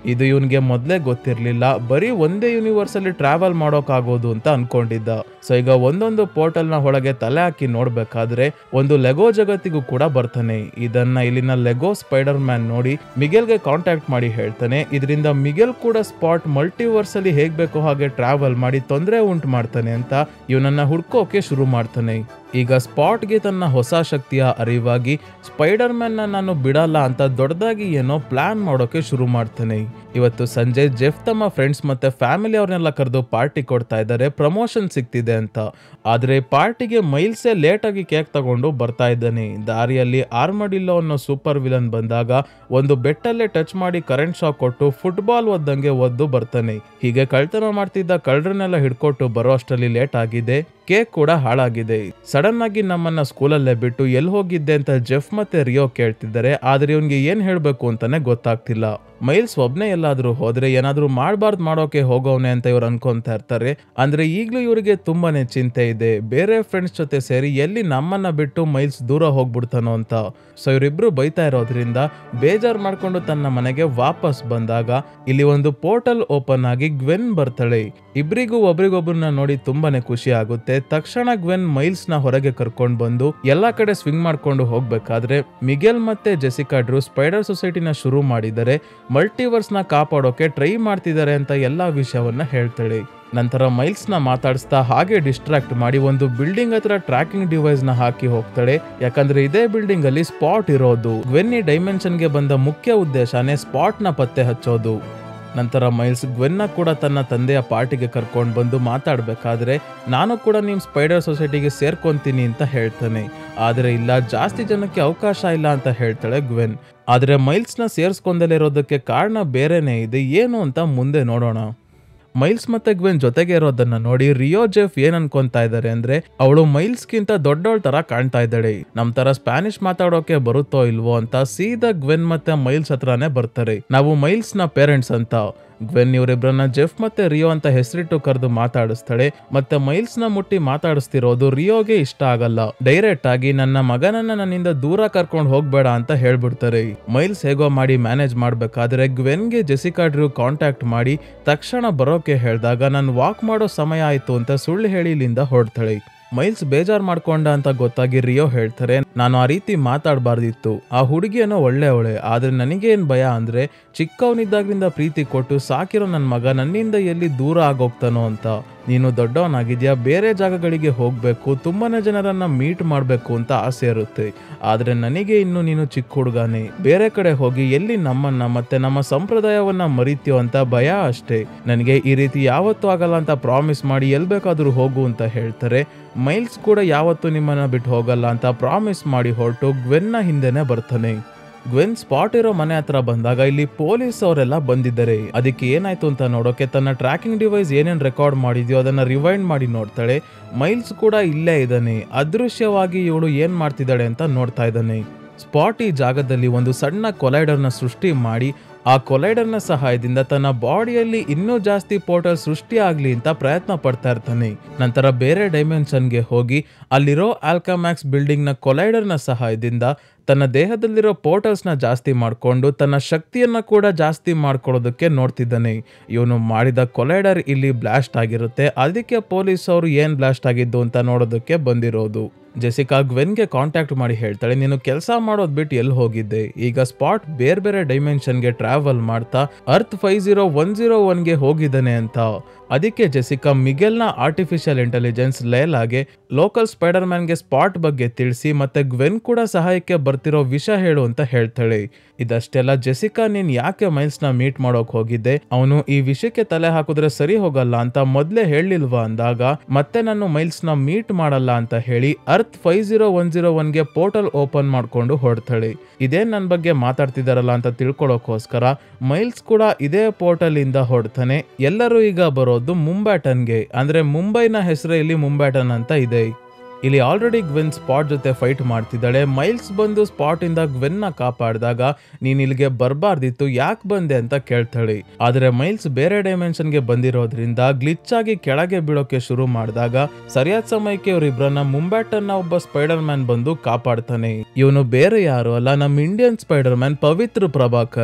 ಇದು ಇವನ್ಗೆ ಮೊದಲೇ ಗೊತ್ತಿರಲಿಲ್ಲ ಬರೀ ಒಂದೇ ಯೂನಿವರ್ಸ್ ಅಲ್ಲಿ ಟ್ರಾವೆಲ್ ಮಾಡೋಕ್ಕಾಗೋದು ಅಂತ ಅನ್ಕೊಂಡಿದ್ದ ಸೊ ಈಗ ಒಂದೊಂದು ಪೋರ್ಟಲ್ ನ ಒಳಗೆ ತಲೆ ಹಾಕಿ ನೋಡ್ಬೇಕಾದ್ರೆ ಒಂದು ಲೆಗೋ ಜಗತ್ತಿಗೂ ಕೂಡ ಬರ್ತಾನೆ ಇದನ್ನ ಇಲ್ಲಿನ ಲೆಗೋ ಸ್ಪೈಡರ್ ಮ್ಯಾನ್ ನೋಡಿ ಮಿಗೆಲ್ಗೆ ಕಾಂಟ್ಯಾಕ್ಟ್ ಮಾಡಿ ಹೇಳ್ತಾನೆ ಇದರಿಂದ ಮಿಗೆಲ್ ಕೂಡ ಸ್ಪಾಟ್ ಮಲ್ಟಿವರ್ಸ್ ಅಲ್ಲಿ ಹೇಗ್ ಬೇಕೋ ಹಾಗೆ ಟ್ರಾವೆಲ್ ಮಾಡಿ ತೊಂದರೆ ಉಂಟು ಮಾಡ್ತಾನೆ ಅಂತ ಇವನನ್ನ ಹುಡ್ಕೋಕೆ ಶುರು ಮಾಡ್ತಾನೆ ಈಗ ಸ್ಪಾಟ್ಗೆ ತನ್ನ ಹೊಸ ಶಕ್ತಿಯ ಅರಿವಾಗಿ ಸ್ಪೈಡರ್ ಮ್ಯಾನ್ ನಾನು ಬಿಡಲ್ಲ ಅಂತ ದೊಡ್ಡದಾಗಿ ಏನೋ ಪ್ಲಾನ್ ಮಾಡೋಕೆ ಶುರು ಮಾಡ್ತಾನೆ ಇವತ್ತು ಸಂಜೆ ಜೆಫ್ ತಮ್ಮ ಫ್ರೆಂಡ್ಸ್ ಮತ್ತೆ ಫ್ಯಾಮಿಲಿ ಅವ್ರನ್ನೆಲ್ಲ ಕರೆದು ಪಾರ್ಟಿ ಕೊಡ್ತಾ ಇದ್ದಾರೆ ಪ್ರಮೋಷನ್ ಸಿಗ್ತಿದೆ ಅಂತ ಆದ್ರೆ ಪಾರ್ಟಿಗೆ ಮೈಲ್ಸೇ ಲೇಟ್ ಆಗಿ ಕೇಕ್ ತಗೊಂಡು ಬರ್ತಾ ಇದ್ದಾನೆ ದಾರಿಯಲ್ಲಿ ಆರ್ಮಡಿಲ್ಲೋ ಅನ್ನೋ ಸೂಪರ್ ವಿಲನ್ ಬಂದಾಗ ಒಂದು ಬೆಟ್ಟಲ್ಲೇ ಟಚ್ ಮಾಡಿ ಕರೆಂಟ್ ಶಾಕ್ ಕೊಟ್ಟು ಫುಟ್ಬಾಲ್ ಒದ್ದಂಗೆ ಒದ್ದು ಬರ್ತಾನೆ ಹೀಗೆ ಕಳ್ತನ ಮಾಡ್ತಿದ್ದ ಕಳ್ಳರನ್ನೆಲ್ಲ ಹಿಡ್ಕೊಟ್ಟು ಬರೋ ಅಷ್ಟರಲ್ಲಿ ಲೇಟ್ ಆಗಿದೆ ಕೇಕ್ ಕೂಡ ಹಾಳಾಗಿದೆ ಸಡನ್ ಆಗಿ ನಮ್ಮನ್ನ ಸ್ಕೂಲಲ್ಲೇ ಬಿಟ್ಟು ಎಲ್ಲಿ ಹೋಗಿದ್ದೆ ಅಂತ ಜೆಫ್ ಮತ್ತೆ ರಿಯೋ ಕೇಳ್ತಿದ್ದಾರೆ ಆದ್ರೆ ಇವನ್ಗೆ ಏನ್ ಹೇಳ್ಬೇಕು ಅಂತಾನೆ ಗೊತ್ತಾಗ್ತಿಲ್ಲ ಮೈಲ್ಸ್ ಒಬ್ನೇ ಎಲ್ಲಾದ್ರೂ ಹೋದ್ರೆ ಏನಾದ್ರೂ ಮಾಡಬಾರ್ದು ಮಾಡೋಕೆ ಹೋಗೋನೆ ಅಂತ ಇವ್ರು ಅನ್ಕೊಂತಾ ಇರ್ತಾರೆ ಅಂದ್ರೆ ಈಗ್ಲೂ ಇವರಿಗೆ ತುಂಬಾನೇ ಚಿಂತೆ ಇದೆ ಬೇರೆ ಫ್ರೆಂಡ್ಸ್ ಜೊತೆ ಸೇರಿ ಎಲ್ಲಿ ನಮ್ಮನ್ನ ಬಿಟ್ಟು ಮೈಲ್ಸ್ ದೂರ ಹೋಗ್ಬಿಡ್ತಾನೋ ಅಂತ ಸೊ ಇವರಿಬ್ರು ಬೈತಾ ಇರೋದ್ರಿಂದ ಬೇಜಾರ್ ಮಾಡ್ಕೊಂಡು ತನ್ನ ಮನೆಗೆ ವಾಪಸ್ ಬಂದಾಗ ಇಲ್ಲಿ ಒಂದು ಪೋರ್ಟಲ್ ಓಪನ್ ಆಗಿ ಗ್ವೆನ್ ಬರ್ತಾಳೆ ಇಬ್ರಿಗೂ ಒಬ್ರಿಗೊಬ್ರನ್ನ ನೋಡಿ ತುಂಬಾನೇ ಖುಷಿ ಆಗುತ್ತೆ ತಕ್ಷಣ ಗ್ವೆನ್ ಮೈಲ್ಸ್ ನ ಹೊರಗೆ ಕರ್ಕೊಂಡು ಬಂದು ಎಲ್ಲಾ ಕಡೆ ಸ್ವಿಂಗ್ ಮಾಡ್ಕೊಂಡು ಹೋಗ್ಬೇಕಾದ್ರೆ ಮಿಗೆಲ್ ಮತ್ತೆ ಜೆಸಿಕಾ ಡ್ರೂ ಸ್ಪೈಡರ್ ಸೊಸೈಟಿನ ಶುರು ಮಾಡಿದರೆ ಮಲ್ಟಿವರ್ಸ್ ನ ಕಾಪಾಡೋಕೆ ಟ್ರೈ ಮಾಡ್ತಿದ್ದಾರೆ ಅಂತ ಎಲ್ಲಾ ವಿಷಯವನ್ನ ಹೇಳ್ತಾಳೆ ನಂತರ ಮೈಲ್ಸ್ ನ ಮಾತಾಡಿಸ್ತಾ ಹಾಗೆ ಡಿಸ್ಟ್ರಾಕ್ಟ್ ಮಾಡಿ ಒಂದು ಬಿಲ್ಡಿಂಗ್ ಹತ್ರ ಟ್ರ್ಯಾಕಿಂಗ್ ಡಿವೈಸ್ ನ ಹಾಕಿ ಹೋಗ್ತಾಳೆ ಯಾಕಂದ್ರೆ ಇದೇ ಬಿಲ್ಡಿಂಗ್ ಅಲ್ಲಿ ಸ್ಪಾಟ್ ಇರೋದು ಗ್ವೆನ್ನಿ ಡೈಮೆನ್ಷನ್ ಗೆ ಬಂದ ಮುಖ್ಯ ಉದ್ದೇಶನೇ ಸ್ಪಾಟ್ ನ ಪತ್ತೆ ಹಚ್ಚೋದು ನಂತರ ಮೈಲ್ಸ್ ಗ್ವೆನ್ನ ಕೂಡ ತನ್ನ ತಂದೆಯ ಪಾರ್ಟಿಗೆ ಕರ್ಕೊಂಡು ಬಂದು ಮಾತಾಡಬೇಕಾದ್ರೆ ನಾನು ಕೂಡ ನಿಮ್ಮ ಸ್ಪೈಡರ್ ಸೊಸೈಟಿಗೆ ಸೇರ್ಕೊಂತೀನಿ ಅಂತ ಹೇಳ್ತಾನೆ ಆದರೆ ಇಲ್ಲ ಜಾಸ್ತಿ ಜನಕ್ಕೆ ಅವಕಾಶ ಇಲ್ಲ ಅಂತ ಹೇಳ್ತಾಳೆ ಗ್ವೆನ್ ಆದರೆ ಮೈಲ್ಸ್ನ ಸೇರಿಸ್ಕೊಂಡಲೇ ಇರೋದಕ್ಕೆ ಕಾರಣ ಬೇರೆನೇ ಇದೆ ಏನು ಅಂತ ಮುಂದೆ ನೋಡೋಣ ಮೈಲ್ಸ್ ಮತ್ತೆ ಗ್ವೆನ್ ಜೊತೆಗೆ ಇರೋದನ್ನ ನೋಡಿ ರಿಯೋ ಜೆಫ್ ಏನ್ ಅನ್ಕೊಂತಾ ಇದ್ದಾರೆ ಅಂದ್ರೆ ಅವಳು ಮೈಲ್ಸ್ಗಿಂತ ದೊಡ್ಡವಳ ತರ ಕಾಣ್ತಾ ಇದ್ದಾಳೆ ನಮ್ ತರ ಸ್ಪ್ಯಾನಿಷ್ ಮಾತಾಡೋಕೆ ಬರುತ್ತೋ ಇಲ್ವೋ ಅಂತ ಸೀದಾ ಗ್ವೆನ್ ಮತ್ತೆ ಮೈಲ್ಸ್ ಹತ್ರನೇ ಬರ್ತಾರೆ ನಾವು ಮೈಲ್ಸ್ ನ ಪೇರೆಂಟ್ಸ್ ಅಂತ ಗ್ವೆನ್ ಇವರಿಬ್ರನ್ನ ಜೆಫ್ ಮತ್ತೆ ರಿಯೋ ಅಂತ ಹೆಸರಿಟ್ಟು ಕರೆದು ಮಾತಾಡಿಸ್ತಾಳೆ ಮತ್ತೆ ಮೈಲ್ಸ್ ನ ಮುಟ್ಟಿ ಮಾತಾಡಿಸ್ತಿರೋದು ರಿಯೋಗೆ ಇಷ್ಟ ಆಗಲ್ಲ ಡೈರೆಕ್ಟ್ ಆಗಿ ನನ್ನ ಮಗನನ್ನ ನನ್ನಿಂದ ದೂರ ಕರ್ಕೊಂಡು ಹೋಗ್ಬೇಡ ಅಂತ ಹೇಳ್ಬಿಡ್ತಾರೆ ಮೈಲ್ಸ್ ಹೇಗೋ ಮಾಡಿ ಮ್ಯಾನೇಜ್ ಮಾಡ್ಬೇಕಾದ್ರೆ ಗ್ವೆನ್ಗೆ ಜೆಸಿಕಾ ಡ್ರೂ ಕಾಂಟ್ಯಾಕ್ಟ್ ಮಾಡಿ ತಕ್ಷಣ ಬರೋಕೆ ಹೇಳಿದಾಗ ನಾನು ವಾಕ್ ಮಾಡೋ ಸಮಯ ಆಯ್ತು ಅಂತ ಸುಳ್ಳು ಹೇಳಿ ಇಲ್ಲಿಂದ ಹೊರಡ್ತಾಳೆ ಮೈಲ್ಸ್ ಬೇಜಾರ್ ಮಾಡ್ಕೊಂಡ ಅಂತ ಗೊತ್ತಾಗಿ ರಿಯೋ ಹೇಳ್ತಾರೆ ನಾನು ಆ ರೀತಿ ಮಾತಾಡಬಾರ್ದಿತ್ತು ಆ ಹುಡುಗಿಯೇನೋ ಒಳ್ಳೆಯವಳೆ ಆದ್ರೆ ನನಗೇನ್ ಭಯ ಅಂದ್ರೆ ಚಿಕ್ಕವನಿದ್ದಾಗ್ಲಿಂದ ಪ್ರೀತಿ ಕೊಟ್ಟು ಸಾಕಿರೋ ನನ್ನ ಮಗ ನನ್ನಿಂದ ಎಲ್ಲಿ ದೂರ ಆಗೋಗ್ತಾನೋ ಅಂತ ನೀನು ದೊಡ್ಡವನಾಗಿದ್ಯಾ ಬೇರೆ ಜಾಗಗಳಿಗೆ ಹೋಗ್ಬೇಕು ತುಂಬಾನೇ ಜನರನ್ನ ಮೀಟ್ ಮಾಡ್ಬೇಕು ಅಂತ ಆಸೆ ಇರುತ್ತೆ ಆದ್ರೆ ನನಗೆ ಇನ್ನು ನೀನು ಚಿಕ್ಕ ಹುಡುಗಾನೆ ಬೇರೆ ಕಡೆ ಹೋಗಿ ಎಲ್ಲಿ ನಮ್ಮನ್ನ ಮತ್ತೆ ನಮ್ಮ ಸಂಪ್ರದಾಯವನ್ನ ಮರಿತೀಯೋ ಅಂತ ಭಯ ಅಷ್ಟೇ ನನಗೆ ಈ ರೀತಿ ಯಾವತ್ತೂ ಆಗಲ್ಲ ಅಂತ ಪ್ರಾಮಿಸ್ ಮಾಡಿ ಎಲ್ ಬೇಕಾದ್ರೂ ಹೋಗು ಅಂತ ಹೇಳ್ತಾರೆ ಮೈಲ್ಸ್ ಕೂಡ ಯಾವತ್ತೂ ನಿಮ್ಮನ್ನ ಬಿಟ್ಟು ಹೋಗಲ್ಲ ಅಂತ ಪ್ರಾಮಿಸ್ ಮಾಡಿ ಹೊರಟು ಗ್ವೆನ್ನ ಹಿಂದೆನೆ ಬರ್ತಾನೆ ಗ್ವೆನ್ ಸ್ಪಾಟ್ ಇರೋ ಮನೆ ಹತ್ರ ಬಂದಾಗ ಇಲ್ಲಿ ಪೊಲೀಸ್ ಅವರೆಲ್ಲ ಬಂದಿದ್ದಾರೆ ಅದಕ್ಕೆ ಏನಾಯ್ತು ಅಂತ ನೋಡೋಕೆ ತನ್ನ ಟ್ರ್ಯಾಕಿಂಗ್ ಡಿವೈಸ್ ಏನೇನ್ ರೆಕಾರ್ಡ್ ಮಾಡಿದ್ಯೋ ಅದನ್ನ ರಿವೈಂಡ್ ಮಾಡಿ ನೋಡ್ತಾಳೆ ಮೈಲ್ಸ್ ಕೂಡ ಇಲ್ಲೇ ಇದ್ದಾನೆ ಅದೃಶ್ಯವಾಗಿ ಇವಳು ಏನ್ ಮಾಡ್ತಿದ್ದಾಳೆ ಅಂತ ನೋಡ್ತಾ ಇದ್ದಾನೆ ಸ್ಪಾಟ್ ಈ ಜಾಗದಲ್ಲಿ ಒಂದು ಸಣ್ಣ ಕೊಲೈಡರ್ನ ಸೃಷ್ಟಿ ಮಾಡಿ ಆ ಕೊಲೈಡರ್ನ ಸಹಾಯದಿಂದ ತನ್ನ ಬಾಡಿಯಲ್ಲಿ ಇನ್ನೂ ಜಾಸ್ತಿ ಪೋರ್ಟಲ್ ಸೃಷ್ಟಿ ಆಗ್ಲಿ ಅಂತ ಪ್ರಯತ್ನ ಪಡ್ತಾ ಇರ್ತಾನೆ ನಂತರ ಬೇರೆ ಡೈಮೆನ್ಷನ್ಗೆ ಹೋಗಿ ಅಲ್ಲಿರೋ ಆಲ್ಕಾಮ್ಯಾಕ್ಸ್ ಬಿಲ್ಡಿಂಗ್ನ ಕೊಲೈಡರ್ನ ಸಹಾಯದಿಂದ ತನ್ನ ದೇಹದಲ್ಲಿರೋ ಪೋರ್ಟಲ್ಸ್ನ ಜಾಸ್ತಿ ಮಾಡಿಕೊಂಡು ತನ್ನ ಶಕ್ತಿಯನ್ನ ಕೂಡ ಜಾಸ್ತಿ ಮಾಡ್ಕೊಳ್ಳೋದಕ್ಕೆ ನೋಡ್ತಿದ್ದಾನೆ ಇವನು ಮಾಡಿದ ಕೊಲೈಡರ್ ಇಲ್ಲಿ ಬ್ಲಾಸ್ಟ್ ಆಗಿರುತ್ತೆ ಅದಕ್ಕೆ ಪೊಲೀಸ್ ಅವರು ಏನ್ ಬ್ಲಾಸ್ಟ್ ಆಗಿದ್ದು ಅಂತ ನೋಡೋದಕ್ಕೆ ಬಂದಿರೋದು ಜೆಸಿಕಾ ಗ್ವೆನ್ಗೆ ಕಾಂಟ್ಯಾಕ್ಟ್ ಮಾಡಿ ಹೇಳ್ತಾಳೆ ನೀನು ಕೆಲಸ ಮಾಡೋದ್ ಬಿಟ್ಟು ಎಲ್ಲಿ ಹೋಗಿದ್ದೆ ಈಗ ಸ್ಪಾಟ್ ಬೇರೆ ಬೇರೆ ಡೈಮೆನ್ಷನ್ಗೆ ಟ್ರಾವೆಲ್ ಮಾಡ್ತಾ Earth five zero one zero ಒನ್ಗೆ ಹೋಗಿದ್ದಾನೆ ಅಂತ ಅದಕ್ಕೆ ಜೆಸಿಕಾ ಮಿಗೆಲ್ನ ಆರ್ಟಿಫಿಷಿಯಲ್ ಇಂಟೆಲಿಜೆನ್ಸ್ ಲೇಲಾಗೆ ಲೋಕಲ್ ಸ್ಪೈಡರ್ ಮ್ಯಾನ್ಗೆ ಸ್ಪಾಟ್ ಬಗ್ಗೆ ತಿಳಿಸಿ ಮತ್ತೆ ಗ್ವೆನ್ ಕೂಡ ಸಹಾಯಕ್ಕೆ ಬರ್ತಿರೋ ವಿಷಯ ಹೇಳು ಅಂತ ಹೇಳ್ತಾಳೆ ಇದಷ್ಟೆಲ್ಲ ಜೆಸಿಕಾ ನೀನ್ ಯಾಕೆ ಮೈಲ್ಸ್ ನ ಮೀಟ್ ಮಾಡೋಕ್ ಹೋಗಿದ್ದೆ ಅವನು ಈ ವಿಷಯಕ್ಕೆ ತಲೆ ಹಾಕಿದ್ರೆ ಸರಿ ಹೋಗಲ್ಲ ಅಂತ ಮೊದ್ಲೇ ಹೇಳಿಲ್ವಾ ಅಂದಾಗ ಮತ್ತೆ ನಾನು ಮೈಲ್ಸ್ ನ ಮೀಟ್ ಮಾಡಲ್ಲ ಅಂತ ಹೇಳಿ Earth five zero one zero ಒನ್ಗೆ ಪೋರ್ಟಲ್ ಓಪನ್ ಮಾಡ್ಕೊಂಡು ಹೊರಡ್ತಾಳೆ ಇದೇನ್ ನನ್ನ ಬಗ್ಗೆ ಮಾತಾಡ್ತಿದಾರಲ್ಲ ಅಂತ ತಿಳ್ಕೊಳ್ಳೋಕೋಸ್ಕರ ಮೈಲ್ಸ್ ಕೂಡ ಇದೇ ಪೋರ್ಟಲ್ ಇಂದ ಹೊರಡ್ತಾನೆ ಎಲ್ಲರೂ ಈಗ ಬರೋದು ಮುಂಬ್ಯಾಟನ್ಗೆ ಅಂದ್ರೆ ಮುಂಬೈನ ಹೆಸರು ಇಲ್ಲಿ ಮುಂಬ್ಯಾಟನ್ ಅಂತ ಇದೆ ಇಲ್ಲಿ ಆಲ್ರೆಡಿ ಗ್ವೆನ್ ಸ್ಪಾಟ್ ಜೊತೆ ಫೈಟ್ ಮಾಡ್ತಿದ್ದಾಳೆ ಮೈಲ್ಸ್ ಬಂದು ಸ್ಪಾಟ್ ಇಂದ ಗ್ವೆನ್ನ ಕಾಪಾಡಿದಾಗ ನೀನ್ ಇಲ್ಲಿಗೆ ಬರಬಾರ್ದಿತ್ತು ಯಾಕೆ ಬಂದೆ ಅಂತ ಕೇಳ್ತಾಳೆ ಆದ್ರೆ ಮೈಲ್ಸ್ ಬೇರೆ ಡೈಮೆನ್ಷನ್ಗೆ ಬಂದಿರೋದ್ರಿಂದ ಗ್ಲಿಚ್ ಆಗಿ ಕೆಳಗೆ ಬೀಳೋಕೆ ಶುರು ಮಾಡಿದಾಗ ಸರಿಯಾದ ಸಮಯಕ್ಕೆ ಇವರಿಬ್ರನ್ನ ಮುಂಬ್ಯಾಟನ್ನ ಒಬ್ಬ ಸ್ಪೈಡರ್ ಮ್ಯಾನ್ ಬಂದು ಕಾಪಾಡ್ತಾನೆ ಇವನು ಬೇರೆ ಯಾರು ಅಲ್ಲ ನಮ್ಮ Indian Spider Man Pavitr Prabhakar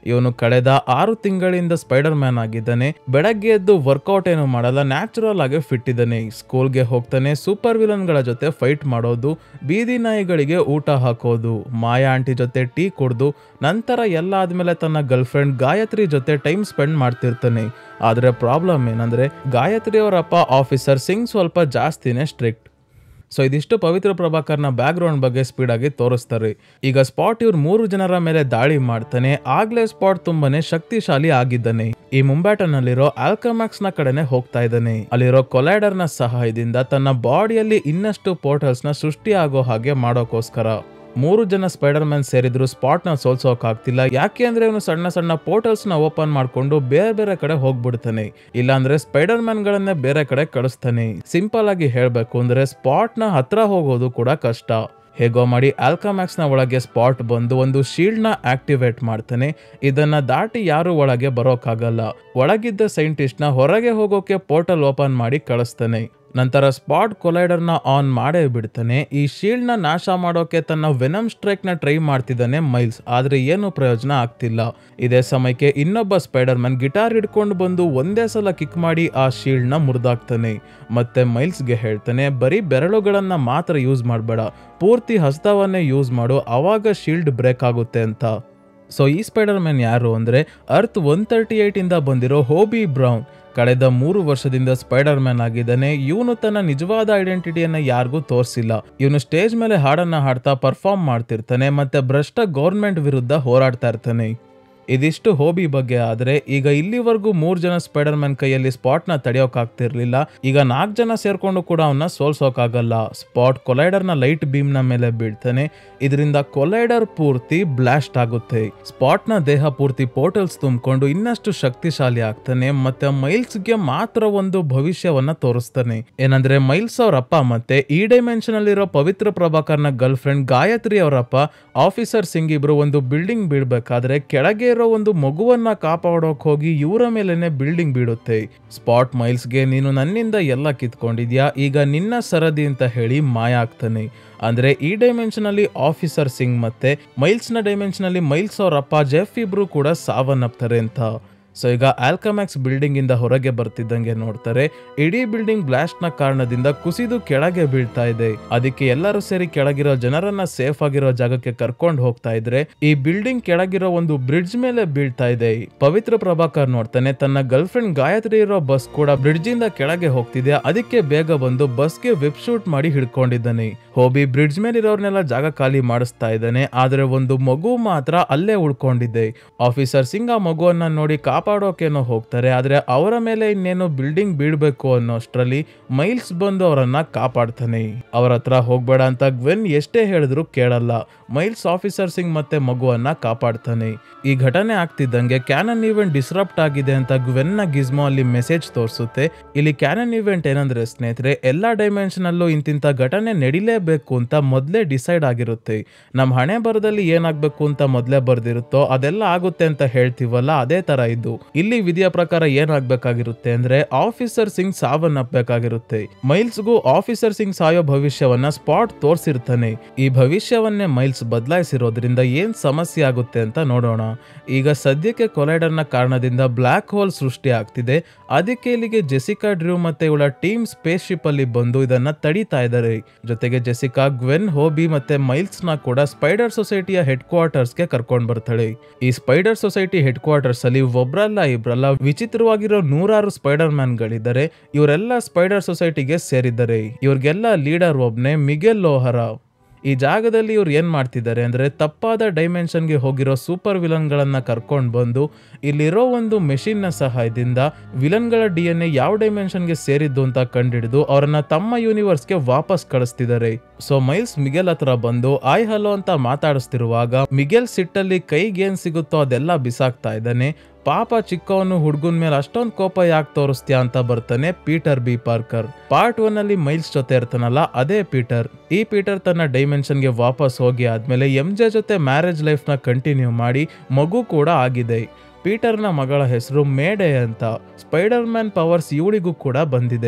ಇವನು ಕಳೆದ ಆರು ತಿಂಗಳಿಂದ ಸ್ಪೈಡರ್ ಮ್ಯಾನ್ ಆಗಿದ್ದಾನೆ ಬೆಳಗ್ಗೆ ಎದ್ದು ವರ್ಕೌಟ್ ಏನು ಮಾಡಲ್ಲ ನ್ಯಾಚುರಲ್ ಆಗಿ ಫಿಟ್ ಇದ್ದಾನೆ ಸ್ಕೂಲ್ಗೆ ಹೋಗ್ತಾನೆ ಸೂಪರ್ ವಿಲನ್ಗಳ ಜೊತೆ ಫೈಟ್ ಮಾಡೋದು ಬೀದಿ ನಾಯಿಗಳಿಗೆ ಊಟ ಹಾಕೋದು ಮಾಯಾ ಆಂಟಿ ಜೊತೆ ಟೀ ಕುಡ್ದು ನಂತರ ಎಲ್ಲ ಆದ್ಮೇಲೆ ತನ್ನ ಗರ್ಲ್ ಫ್ರೆಂಡ್ ಗಾಯತ್ರಿ ಜೊತೆ ಟೈಮ್ ಸ್ಪೆಂಡ್ ಮಾಡ್ತಿರ್ತಾನೆ ಆದ್ರೆ ಪ್ರಾಬ್ಲಮ್ ಏನಂದ್ರೆ ಗಾಯತ್ರಿ ಅವರಪ್ಪ ಆಫೀಸರ್ ಸಿಂಗ್ ಸ್ವಲ್ಪ ಜಾಸ್ತಿನೇ ಸ್ಟ್ರಿಕ್ಟ್ ಸೊ ಇದಿಷ್ಟು ಪವಿತ್ರ ಪ್ರಭಾಕರ್ನ ಬ್ಯಾಕ್ಗ್ರೌಂಡ್ ಬಗ್ಗೆ ಸ್ಪೀಡ್ ಆಗಿ ತೋರಿಸ್ತಾರೆ ಈಗ ಸ್ಪಾಟ್ ಇವ್ರು ಮೂರು ಜನರ ಮೇಲೆ ದಾಳಿ ಮಾಡ್ತಾನೆ ಆಗ್ಲೇ ಸ್ಪಾಟ್ ತುಂಬಾನೇ ಶಕ್ತಿಶಾಲಿ ಆಗಿದ್ದಾನೆ ಈ ಮುಂಬ್ಯಾಟನಲ್ಲಿರೋ ಆಲ್ಕಮ್ಯಾಕ್ಸ್ ನ ಕಡೆನೆ ಹೋಗ್ತಾ ಇದ್ದಾನೆ ಅಲ್ಲಿರೋ ಕೊಲೈಡರ್ ನ ಸಹಾಯದಿಂದ ತನ್ನ ಬಾಡಿಯಲ್ಲಿ ಇನ್ನಷ್ಟು ಪೋರ್ಟಲ್ಸ್ ನ ಸೃಷ್ಟಿ ಆಗೋ ಹಾಗೆ ಮಾಡೋಕೋಸ್ಕರ ಮೂರು ಜನ ಸ್ಪೈಡರ್ ಮ್ಯಾನ್ ಸೇರಿದ್ರು ಸ್ಪಾಟ್ ನ ಸೋಲ್ಸೋಕಾಗ್ತಿಲ್ಲ ಯಾಕೆ ಅಂದ್ರೆ ಇವನು ಸಣ್ಣ ಸಣ್ಣ ಪೋರ್ಟಲ್ಸ್ ನ ಓಪನ್ ಮಾಡ್ಕೊಂಡು ಬೇರೆ ಬೇರೆ ಕಡೆ ಹೋಗ್ಬಿಡ್ತಾನೆ ಇಲ್ಲಾಂದ್ರೆ ಸ್ಪೈಡರ್ ಮ್ಯಾನ್ ಗಳನ್ನೇ ಬೇರೆ ಕಡೆ ಕಳಿಸ್ತಾನೆ ಸಿಂಪಲ್ ಆಗಿ ಹೇಳ್ಬೇಕು ಅಂದ್ರೆ ಸ್ಪಾಟ್ ನ ಹತ್ರ ಹೋಗೋದು ಕೂಡ ಕಷ್ಟ ಹೇಗೋ ಮಾಡಿ ಆಲ್ಕಾಮ್ಯಾಕ್ಸ್ ನ ಒಳಗೆ ಸ್ಪಾಟ್ ಬಂದು ಒಂದು ಶೀಲ್ಡ್ ನ ಆಕ್ಟಿವೇಟ್ ಮಾಡ್ತಾನೆ ಇದನ್ನ ದಾಟಿ ಯಾರು ಒಳಗೆ ಬರೋಕ್ಕಾಗಲ್ಲ ಒಳಗಿದ್ದ ಸೈಂಟಿಸ್ಟ್ ನ ಹೊರಗೆ ಹೋಗೋಕೆ ಪೋರ್ಟಲ್ ಓಪನ್ ಮಾಡಿ ಕಳಿಸ್ತಾನೆ ನಂತರ ಸ್ಪಾಟ್ ಕೊಲೈಡರ್ ನ ಆನ್ ಮಾಡೇ ಬಿಡ್ತಾನೆ ಈ ಶೀಲ್ಡ್ ನ ನಾಶ ಮಾಡೋಕೆ ತನ್ನ ವೆನಮ್ ಸ್ಟ್ರೈಕ್ ನ ಟ್ರೈ ಮಾಡ್ತಿದ್ದಾನೆ ಮೈಲ್ಸ್ ಆದ್ರೆ ಏನು ಪ್ರಯೋಜನ ಆಗ್ತಿಲ್ಲ ಇದೇ ಸಮಯಕ್ಕೆ ಇನ್ನೊಬ್ಬ ಸ್ಪೈಡರ್ ಮ್ಯಾನ್ ಗಿಟಾರ್ ಹಿಡ್ಕೊಂಡು ಬಂದು ಒಂದೇ ಸಲ ಕಿಕ್ ಮಾಡಿ ಆ ಶೀಲ್ಡ್ ನ ಮುರಿದಾಕ್ತಾನೆ ಮತ್ತೆ ಮೈಲ್ಸ್ಗೆ ಹೇಳ್ತಾನೆ ಬರೀ ಬೆರಳುಗಳನ್ನ ಮಾತ್ರ ಯೂಸ್ ಮಾಡಬೇಡ ಪೂರ್ತಿ ಹಸ್ತವನ್ನೇ ಯೂಸ್ ಮಾಡು ಅವಾಗ ಶೀಲ್ಡ್ ಬ್ರೇಕ್ ಆಗುತ್ತೆ ಅಂತ ಸೊ ಈ ಸ್ಪೈಡರ್ ಮ್ಯಾನ್ ಯಾರು ಅಂದ್ರೆ ಅರ್ತ್ ಒನ್ ತರ್ಟಿ ಏಟ್ ಇಂದ ಬಂದಿರೋ ಹೋಬಿ ಬ್ರೌನ್ ಕಳೆದ ಮೂರು ವರ್ಷದಿಂದ ಸ್ಪೈಡರ್ ಮ್ಯಾನ್ ಆಗಿದ್ದಾನೆ ಇವನು ತನ್ನ ನಿಜವಾದ ಐಡೆಂಟಿಟಿಯನ್ನ ಯಾರಿಗೂ ತೋರಿಸಿಲ್ಲ ಇವನು ಸ್ಟೇಜ್ ಮೇಲೆ ಹಾಡನ್ನ ಹಾಡ್ತಾ ಪರ್ಫಾರ್ಮ್ ಮಾಡ್ತಿರ್ತಾನೆ ಮತ್ತೆ ಭ್ರಷ್ಟ ಗೌರ್ಮೆಂಟ್ ವಿರುದ್ಧ ಹೋರಾಡ್ತಾ ಇರ್ತಾನೆ ಇದಿಷ್ಟು ಹೋಬಿ ಬಗ್ಗೆ ಆದ್ರೆ ಈಗ ಇಲ್ಲಿವರೆಗೂ ಮೂರ್ ಜನ ಸ್ಪೈಡರ್ ಮ್ಯಾನ್ ಕೈಯಲ್ಲಿ ಸ್ಪಾಟ್ ನ ತಡೆಯೋಕಾಗ್ತಿರ್ಲಿಲ್ಲ ಈಗ ನಾಲ್ಕು ಜನ ಸೇರ್ಕೊಂಡು ಕೂಡ ಅವನ್ನ ಸೋಲ್ಸೋಕಾಗಲ್ಲ ಸ್ಪಾಟ್ ಕೊಲೈಡರ್ ನ ಲೈಟ್ ಬೀಮ್ ನ ಮೇಲೆ ಬೀಳ್ತಾನೆ ಇದರಿಂದ ಕೊಲೈಡರ್ ಪೂರ್ತಿ ಬ್ಲಾಸ್ಟ್ ಆಗುತ್ತೆ ಸ್ಪಾಟ್ ನ ದೇಹ ಪೂರ್ತಿ ಪೋರ್ಟಲ್ಸ್ ತುಂಬಿಕೊಂಡು ಇನ್ನಷ್ಟು ಶಕ್ತಿಶಾಲಿ ಆಗ್ತಾನೆ ಮತ್ತೆ ಮೈಲ್ಸ್ ಗೆ ಮಾತ್ರ ಒಂದು ಭವಿಷ್ಯವನ್ನ ತೋರಿಸ್ತಾನೆ ಏನಂದ್ರೆ ಮೈಲ್ಸ್ ಅವ್ರ ಅಪ್ಪ ಮತ್ತೆ ಈ ಡೈಮೆನ್ಷನ್ ಅಲ್ಲಿರೋ ಪವಿತ್ರ ಪ್ರಭಾಕರ್ನ ಗರ್ಲ್ ಫ್ರೆಂಡ್ ಗಾಯತ್ರಿ ಅವರಪ್ಪ ಆಫೀಸರ್ ಸಿಂಗ್ ಇಬ್ರು ಒಂದು ಬಿಲ್ಡಿಂಗ್ ಬೀಳ್ಬೇಕಾದ್ರೆ ಕೆಳಗೆ ಇರೋ ಒಂದು ಮಗುವನ್ನ ಕಾಪಾಡೋಕ್ ಹೋಗಿ ಇವರ ಮೇಲೆನೆ ಬಿಲ್ಡಿಂಗ್ ಬೀಳುತ್ತೆ ಸ್ಪಾಟ್ ಮೈಲ್ಸ್ಗೆ ನೀನು ನನ್ನಿಂದ ಎಲ್ಲ ಕಿತ್ಕೊಂಡಿದ್ಯಾ ಈಗ ನಿನ್ನ ಸರದಿ ಅಂತ ಹೇಳಿ ಮಾಯ ಆಗ್ತಾನೆ ಅಂದ್ರೆ ಈ ಡೈಮೆನ್ಷನ್ ಅಲ್ಲಿ ಆಫೀಸರ್ ಸಿಂಗ್ ಮತ್ತೆ ಮೈಲ್ಸ್ ನ ಡೈಮೆನ್ಷನ್ ಅಲ್ಲಿ ಮೈಲ್ಸ್ ಅವ್ರ ಅಪ್ಪ ಜೆಫ್ ಇಬ್ರು ಕೂಡ ಸಾವನ್ನಪ್ತಾರೆ ಅಂತ ಸೊ ಈಗ ಆಲ್ಕಮ್ಯಾಕ್ಸ್ ಬಿಲ್ಡಿಂಗ್ ಇಂದ ಹೊರಗೆ ಬರ್ತಿದ್ದಂಗೆ ನೋಡ್ತಾರೆ ಇಡೀ ಬಿಲ್ಡಿಂಗ್ ಬ್ಲಾಸ್ಟ್ ನ ಕಾರಣದಿಂದ ಕುಸಿದು ಕೆಳಗೆ ಬೀಳ್ತಾ ಇದೆ ಅದಕ್ಕೆ ಎಲ್ಲರೂ ಸೇರಿ ಕೆಳಗಿರೋ ಜನರನ್ನ ಸೇಫ್ ಆಗಿರೋ ಜಾಗಕ್ಕೆ ಕರ್ಕೊಂಡು ಹೋಗ್ತಾ ಇದ್ರೆ ಈ ಬಿಲ್ಡಿಂಗ್ ಕೆಳಗಿರೋ ಒಂದು ಬ್ರಿಡ್ಜ್ ಮೇಲೆ ಬೀಳ್ತಾ ಇದೆ ಪವಿತ್ರ ಪ್ರಭಾಕರ್ ನೋಡ್ತಾನೆ ತನ್ನ ಗರ್ಲ್ ಫ್ರೆಂಡ್ ಗಾಯತ್ರಿ ಇರೋ ಬಸ್ ಕೂಡ ಬ್ರಿಡ್ಜ್ ಇಂದ ಕೆಳಗೆ ಹೋಗ್ತಿದೆ ಅದಕ್ಕೆ ಬೇಗ ಬಂದು ಬಸ್ಗೆ ವೆಬ್ ಶೂಟ್ ಮಾಡಿ ಹಿಡ್ಕೊಂಡಿದ್ದಾನೆ ಹೋಬಿ ಬ್ರಿಡ್ಜ್ ಮೇಲೆ ಇರೋರ್ನೆಲ್ಲ ಜಾಗ ಖಾಲಿ ಮಾಡಿಸ್ತಾ ಇದ್ದಾನೆ ಆದ್ರೆ ಒಂದು ಮಗು ಮಾತ್ರ ಅಲ್ಲೇ ಉಳ್ಕೊಂಡಿದೆ ಆಫೀಸರ್ ಸಿಂಗ್ ಆ ಮಗುವನ್ನ ನೋಡಿ ಕಾಪಾಡೋಕೇನೋ ಹೋಗ್ತಾರೆ ಆದ್ರೆ ಅವರ ಮೇಲೆ ಇನ್ನೇನು ಬಿಲ್ಡಿಂಗ್ ಬೀಳ್ಬೇಕು ಅನ್ನೋಷ್ಟ್ರಲ್ಲಿ ಮೈಲ್ಸ್ ಬಂದು ಅವರನ್ನ ಕಾಪಾಡ್ತಾನೆ ಅವ್ರ ಹತ್ರ ಹೋಗ್ಬೇಡ ಅಂತ ಗ್ವೆನ್ ಎಷ್ಟೇ ಹೇಳಿದ್ರು ಕೇಳಲ್ಲ ಮೈಲ್ಸ್ ಆಫೀಸರ್ ಸಿಂಗ್ ಮತ್ತೆ ಮಗುವನ್ನ ಕಾಪಾಡ್ತಾನೆ ಈ ಘಟನೆ ಆಗ್ತಿದ್ದಂಗೆ ಕ್ಯಾನನ್ ಇವೆಂಟ್ ಡಿಸ್ರಪ್ಟ್ ಆಗಿದೆ ಅಂತ ಗ್ವೆನ್ ನ ಗಿಸ್ಮೋ ಅಲ್ಲಿ ಮೆಸೇಜ್ ತೋರಿಸುತ್ತೆ ಇಲ್ಲಿ ಕ್ಯಾನನ್ ಇವೆಂಟ್ ಏನಂದ್ರೆ ಸ್ನೇಹಿತರೆ ಎಲ್ಲಾ ಡೈಮೆನ್ಷನ್ ಅಲ್ಲೂ ಇಂತಿಂತ ಘಟನೆ ನಡಿಲೇಬೇಕು ಅಂತ ಮೊದಲೇ ಡಿಸೈಡ್ ಆಗಿರುತ್ತೆ ನಮ್ಮ ಹಣೆ ಬರದಲ್ಲಿ ಏನಾಗ್ಬೇಕು ಅಂತ ಮೊದಲೇ ಬರ್ದಿರುತ್ತೋ ಅದೆಲ್ಲ ಆಗುತ್ತೆ ಅಂತ ಹೇಳ್ತೀವಲ್ಲ ಅದೇ ತರ ಇದು ಇಲ್ಲಿ ವಿಧಿಯ ಪ್ರಕಾರ ಏನಾಗ್ಬೇಕಾಗಿರುತ್ತೆ ಅಂದ್ರೆ ಆಫೀಸರ್ ಸಿಂಗ್ ಸಾವನ್ನಪ್ಪಬೇಕಾಗಿರುತ್ತೆ ಮೈಲ್ಸ್ಗೂ ಆಫೀಸರ್ ಸಿಂಗ್ ಸಾಯೋ ಭವಿಷ್ಯವನ್ನ ಸ್ಪಾಟ್ ತೋರ್ಸಿರ್ತಾನೆ ಈ ಭವಿಷ್ಯವನ್ನೇ ಮೈಲ್ಸ್ ಬದಲಾಯಿಸಿರೋದ್ರಿಂದ ಏನ್ ಸಮಸ್ಯೆ ಆಗುತ್ತೆ ಅಂತ ನೋಡೋಣ ಈಗ ಸದ್ಯಕ್ಕೆ ಕೊಲೈಡರ್ನ ಕಾರಣದಿಂದ ಬ್ಲಾಕ್ ಹೋಲ್ ಸೃಷ್ಟಿ ಆಗ್ತಿದೆ ಅದಕ್ಕೆ ಇಲ್ಲಿಗೆ ಜೆಸಿಕಾ ಡ್ರೂ ಮತ್ತೆ ಇವಳ ಟೀಮ್ ಸ್ಪೇಸ್ ಶಿಪ್ ಅಲ್ಲಿ ಬಂದು ಇದನ್ನ ತಡೀತಾ ಇದ್ದಾರೆ ಜೊತೆಗೆ ಜೆಸಿಕಾ ಗ್ವೆನ್ ಹೋಬಿ ಮತ್ತೆ ಮೈಲ್ಸ್ ನ ಕೂಡ ಸ್ಪೈಡರ್ ಸೊಸೈಟಿಯ ಹೆಡ್ ಕ್ವಾರ್ಟರ್ಸ್ ಗೆ ಕರ್ಕೊಂಡ್ ಬರ್ತಾಳೆ ಈ ಸ್ಪೈಡರ್ ಸೊಸೈಟಿ ಹೆಡ್ ಕ್ವಾರ್ಟರ್ಸ್ ಅಲ್ಲಿ ಒಬ್ರಲ್ಲ ಇಬ್ರಲ್ಲ ವಿಚಿತ್ರವಾಗಿರೋ ನೂರಾರು ಸ್ಪೈಡರ್ ಮ್ಯಾನ್ ಗಳಿದ್ದಾರೆ ಇವರೆಲ್ಲ ಸ್ಪೈಡರ್ ಸೊಸೈಟಿಗೆ ಸೇರಿದ್ದಾರೆ ಇವ್ರಿಗೆಲ್ಲ ಲೀಡರ್ ಒಬ್ನೇ ಮಿಗೆಲ್ ಲೋಹರ ಈ ಜಾಗದಲ್ಲಿ ಇವ್ರು ಏನ್ ಮಾಡ್ತಿದ್ದಾರೆ ಅಂದ್ರೆ ತಪ್ಪಾದ ಡೈಮೆನ್ಷನ್ಗೆ ಹೋಗಿರೋ ಸೂಪರ್ ವಿಲನ್ಗಳನ್ನ ಕರ್ಕೊಂಡು ಬಂದು ಇಲ್ಲಿರೋ ಒಂದು ಮೆಷಿನ್ ನ ಸಹಾಯದಿಂದ ವಿಲನ್ಗಳ ಡಿ ಎನ್ ಎ ಯಾವ ಡೈಮೆನ್ಷನ್ಗೆ ಸೇರಿದ್ದು ಅಂತ ಕಂಡಿಡಿದು ಅವರನ್ನ ತಮ್ಮ ಯೂನಿವರ್ಸ್ಗೆ ವಾಪಸ್ ಕಳಿಸ್ತಿದ್ದಾರೆ ಸೊ ಮೈಲ್ಸ್ ಮಿಗೆಲ್ ಹತ್ರ ಬಂದು ಆಯ್ ಹಲೋ ಅಂತ ಮಾತಾಡಿಸ್ತಿರುವಾಗ ಮಿಗೆಲ್ ಸಿಟ್ಟಲ್ಲಿ ಕೈಗೇನ್ ಸಿಗುತ್ತೋ ಅದೆಲ್ಲ ಬಿಸಾಕ್ತಾ ಇದ್ದಾನೆ ಪಾಪ ಚಿಕ್ಕವನು ಹುಡುಗನ ಮೇಲೆ ಅಷ್ಟೊಂದು ಕೋಪ ಯಾಕೆ ತೋರಿಸ್ತೀಯ ಅಂತ ಬರ್ತಾನೆ Peter B Parker part one ಅಲ್ಲಿ ಮೈಲ್ಸ್ ಜೊತೆ ಇರ್ತಾನಲ್ಲ ಅದೇ ಪೀಟರ್ ಈ ಪೀಟರ್ ತನ್ನ ಡೈಮೆನ್ಷನ್ಗೆ ವಾಪಸ್ ಹೋಗಿ ಆದ್ಮೇಲೆ ಎಂ ಜೆ ಜೊತೆ ಮ್ಯಾರೇಜ್ ಲೈಫ್ ನ ಕಂಟಿನ್ಯೂ ಮಾಡಿ ಮಗು ಕೂಡ ಆಗಿದೆ ಪೀಟರ್ನ ಮಗಳ ಹೆಸರು ಮೇಡೆ ಅಂತ ಸ್ಪೈಡರ್ ಮ್ಯಾನ್ ಪವರ್ಸ್ ಇವಳಿಗೂ ಕೂಡ ಬಂದಿದೆ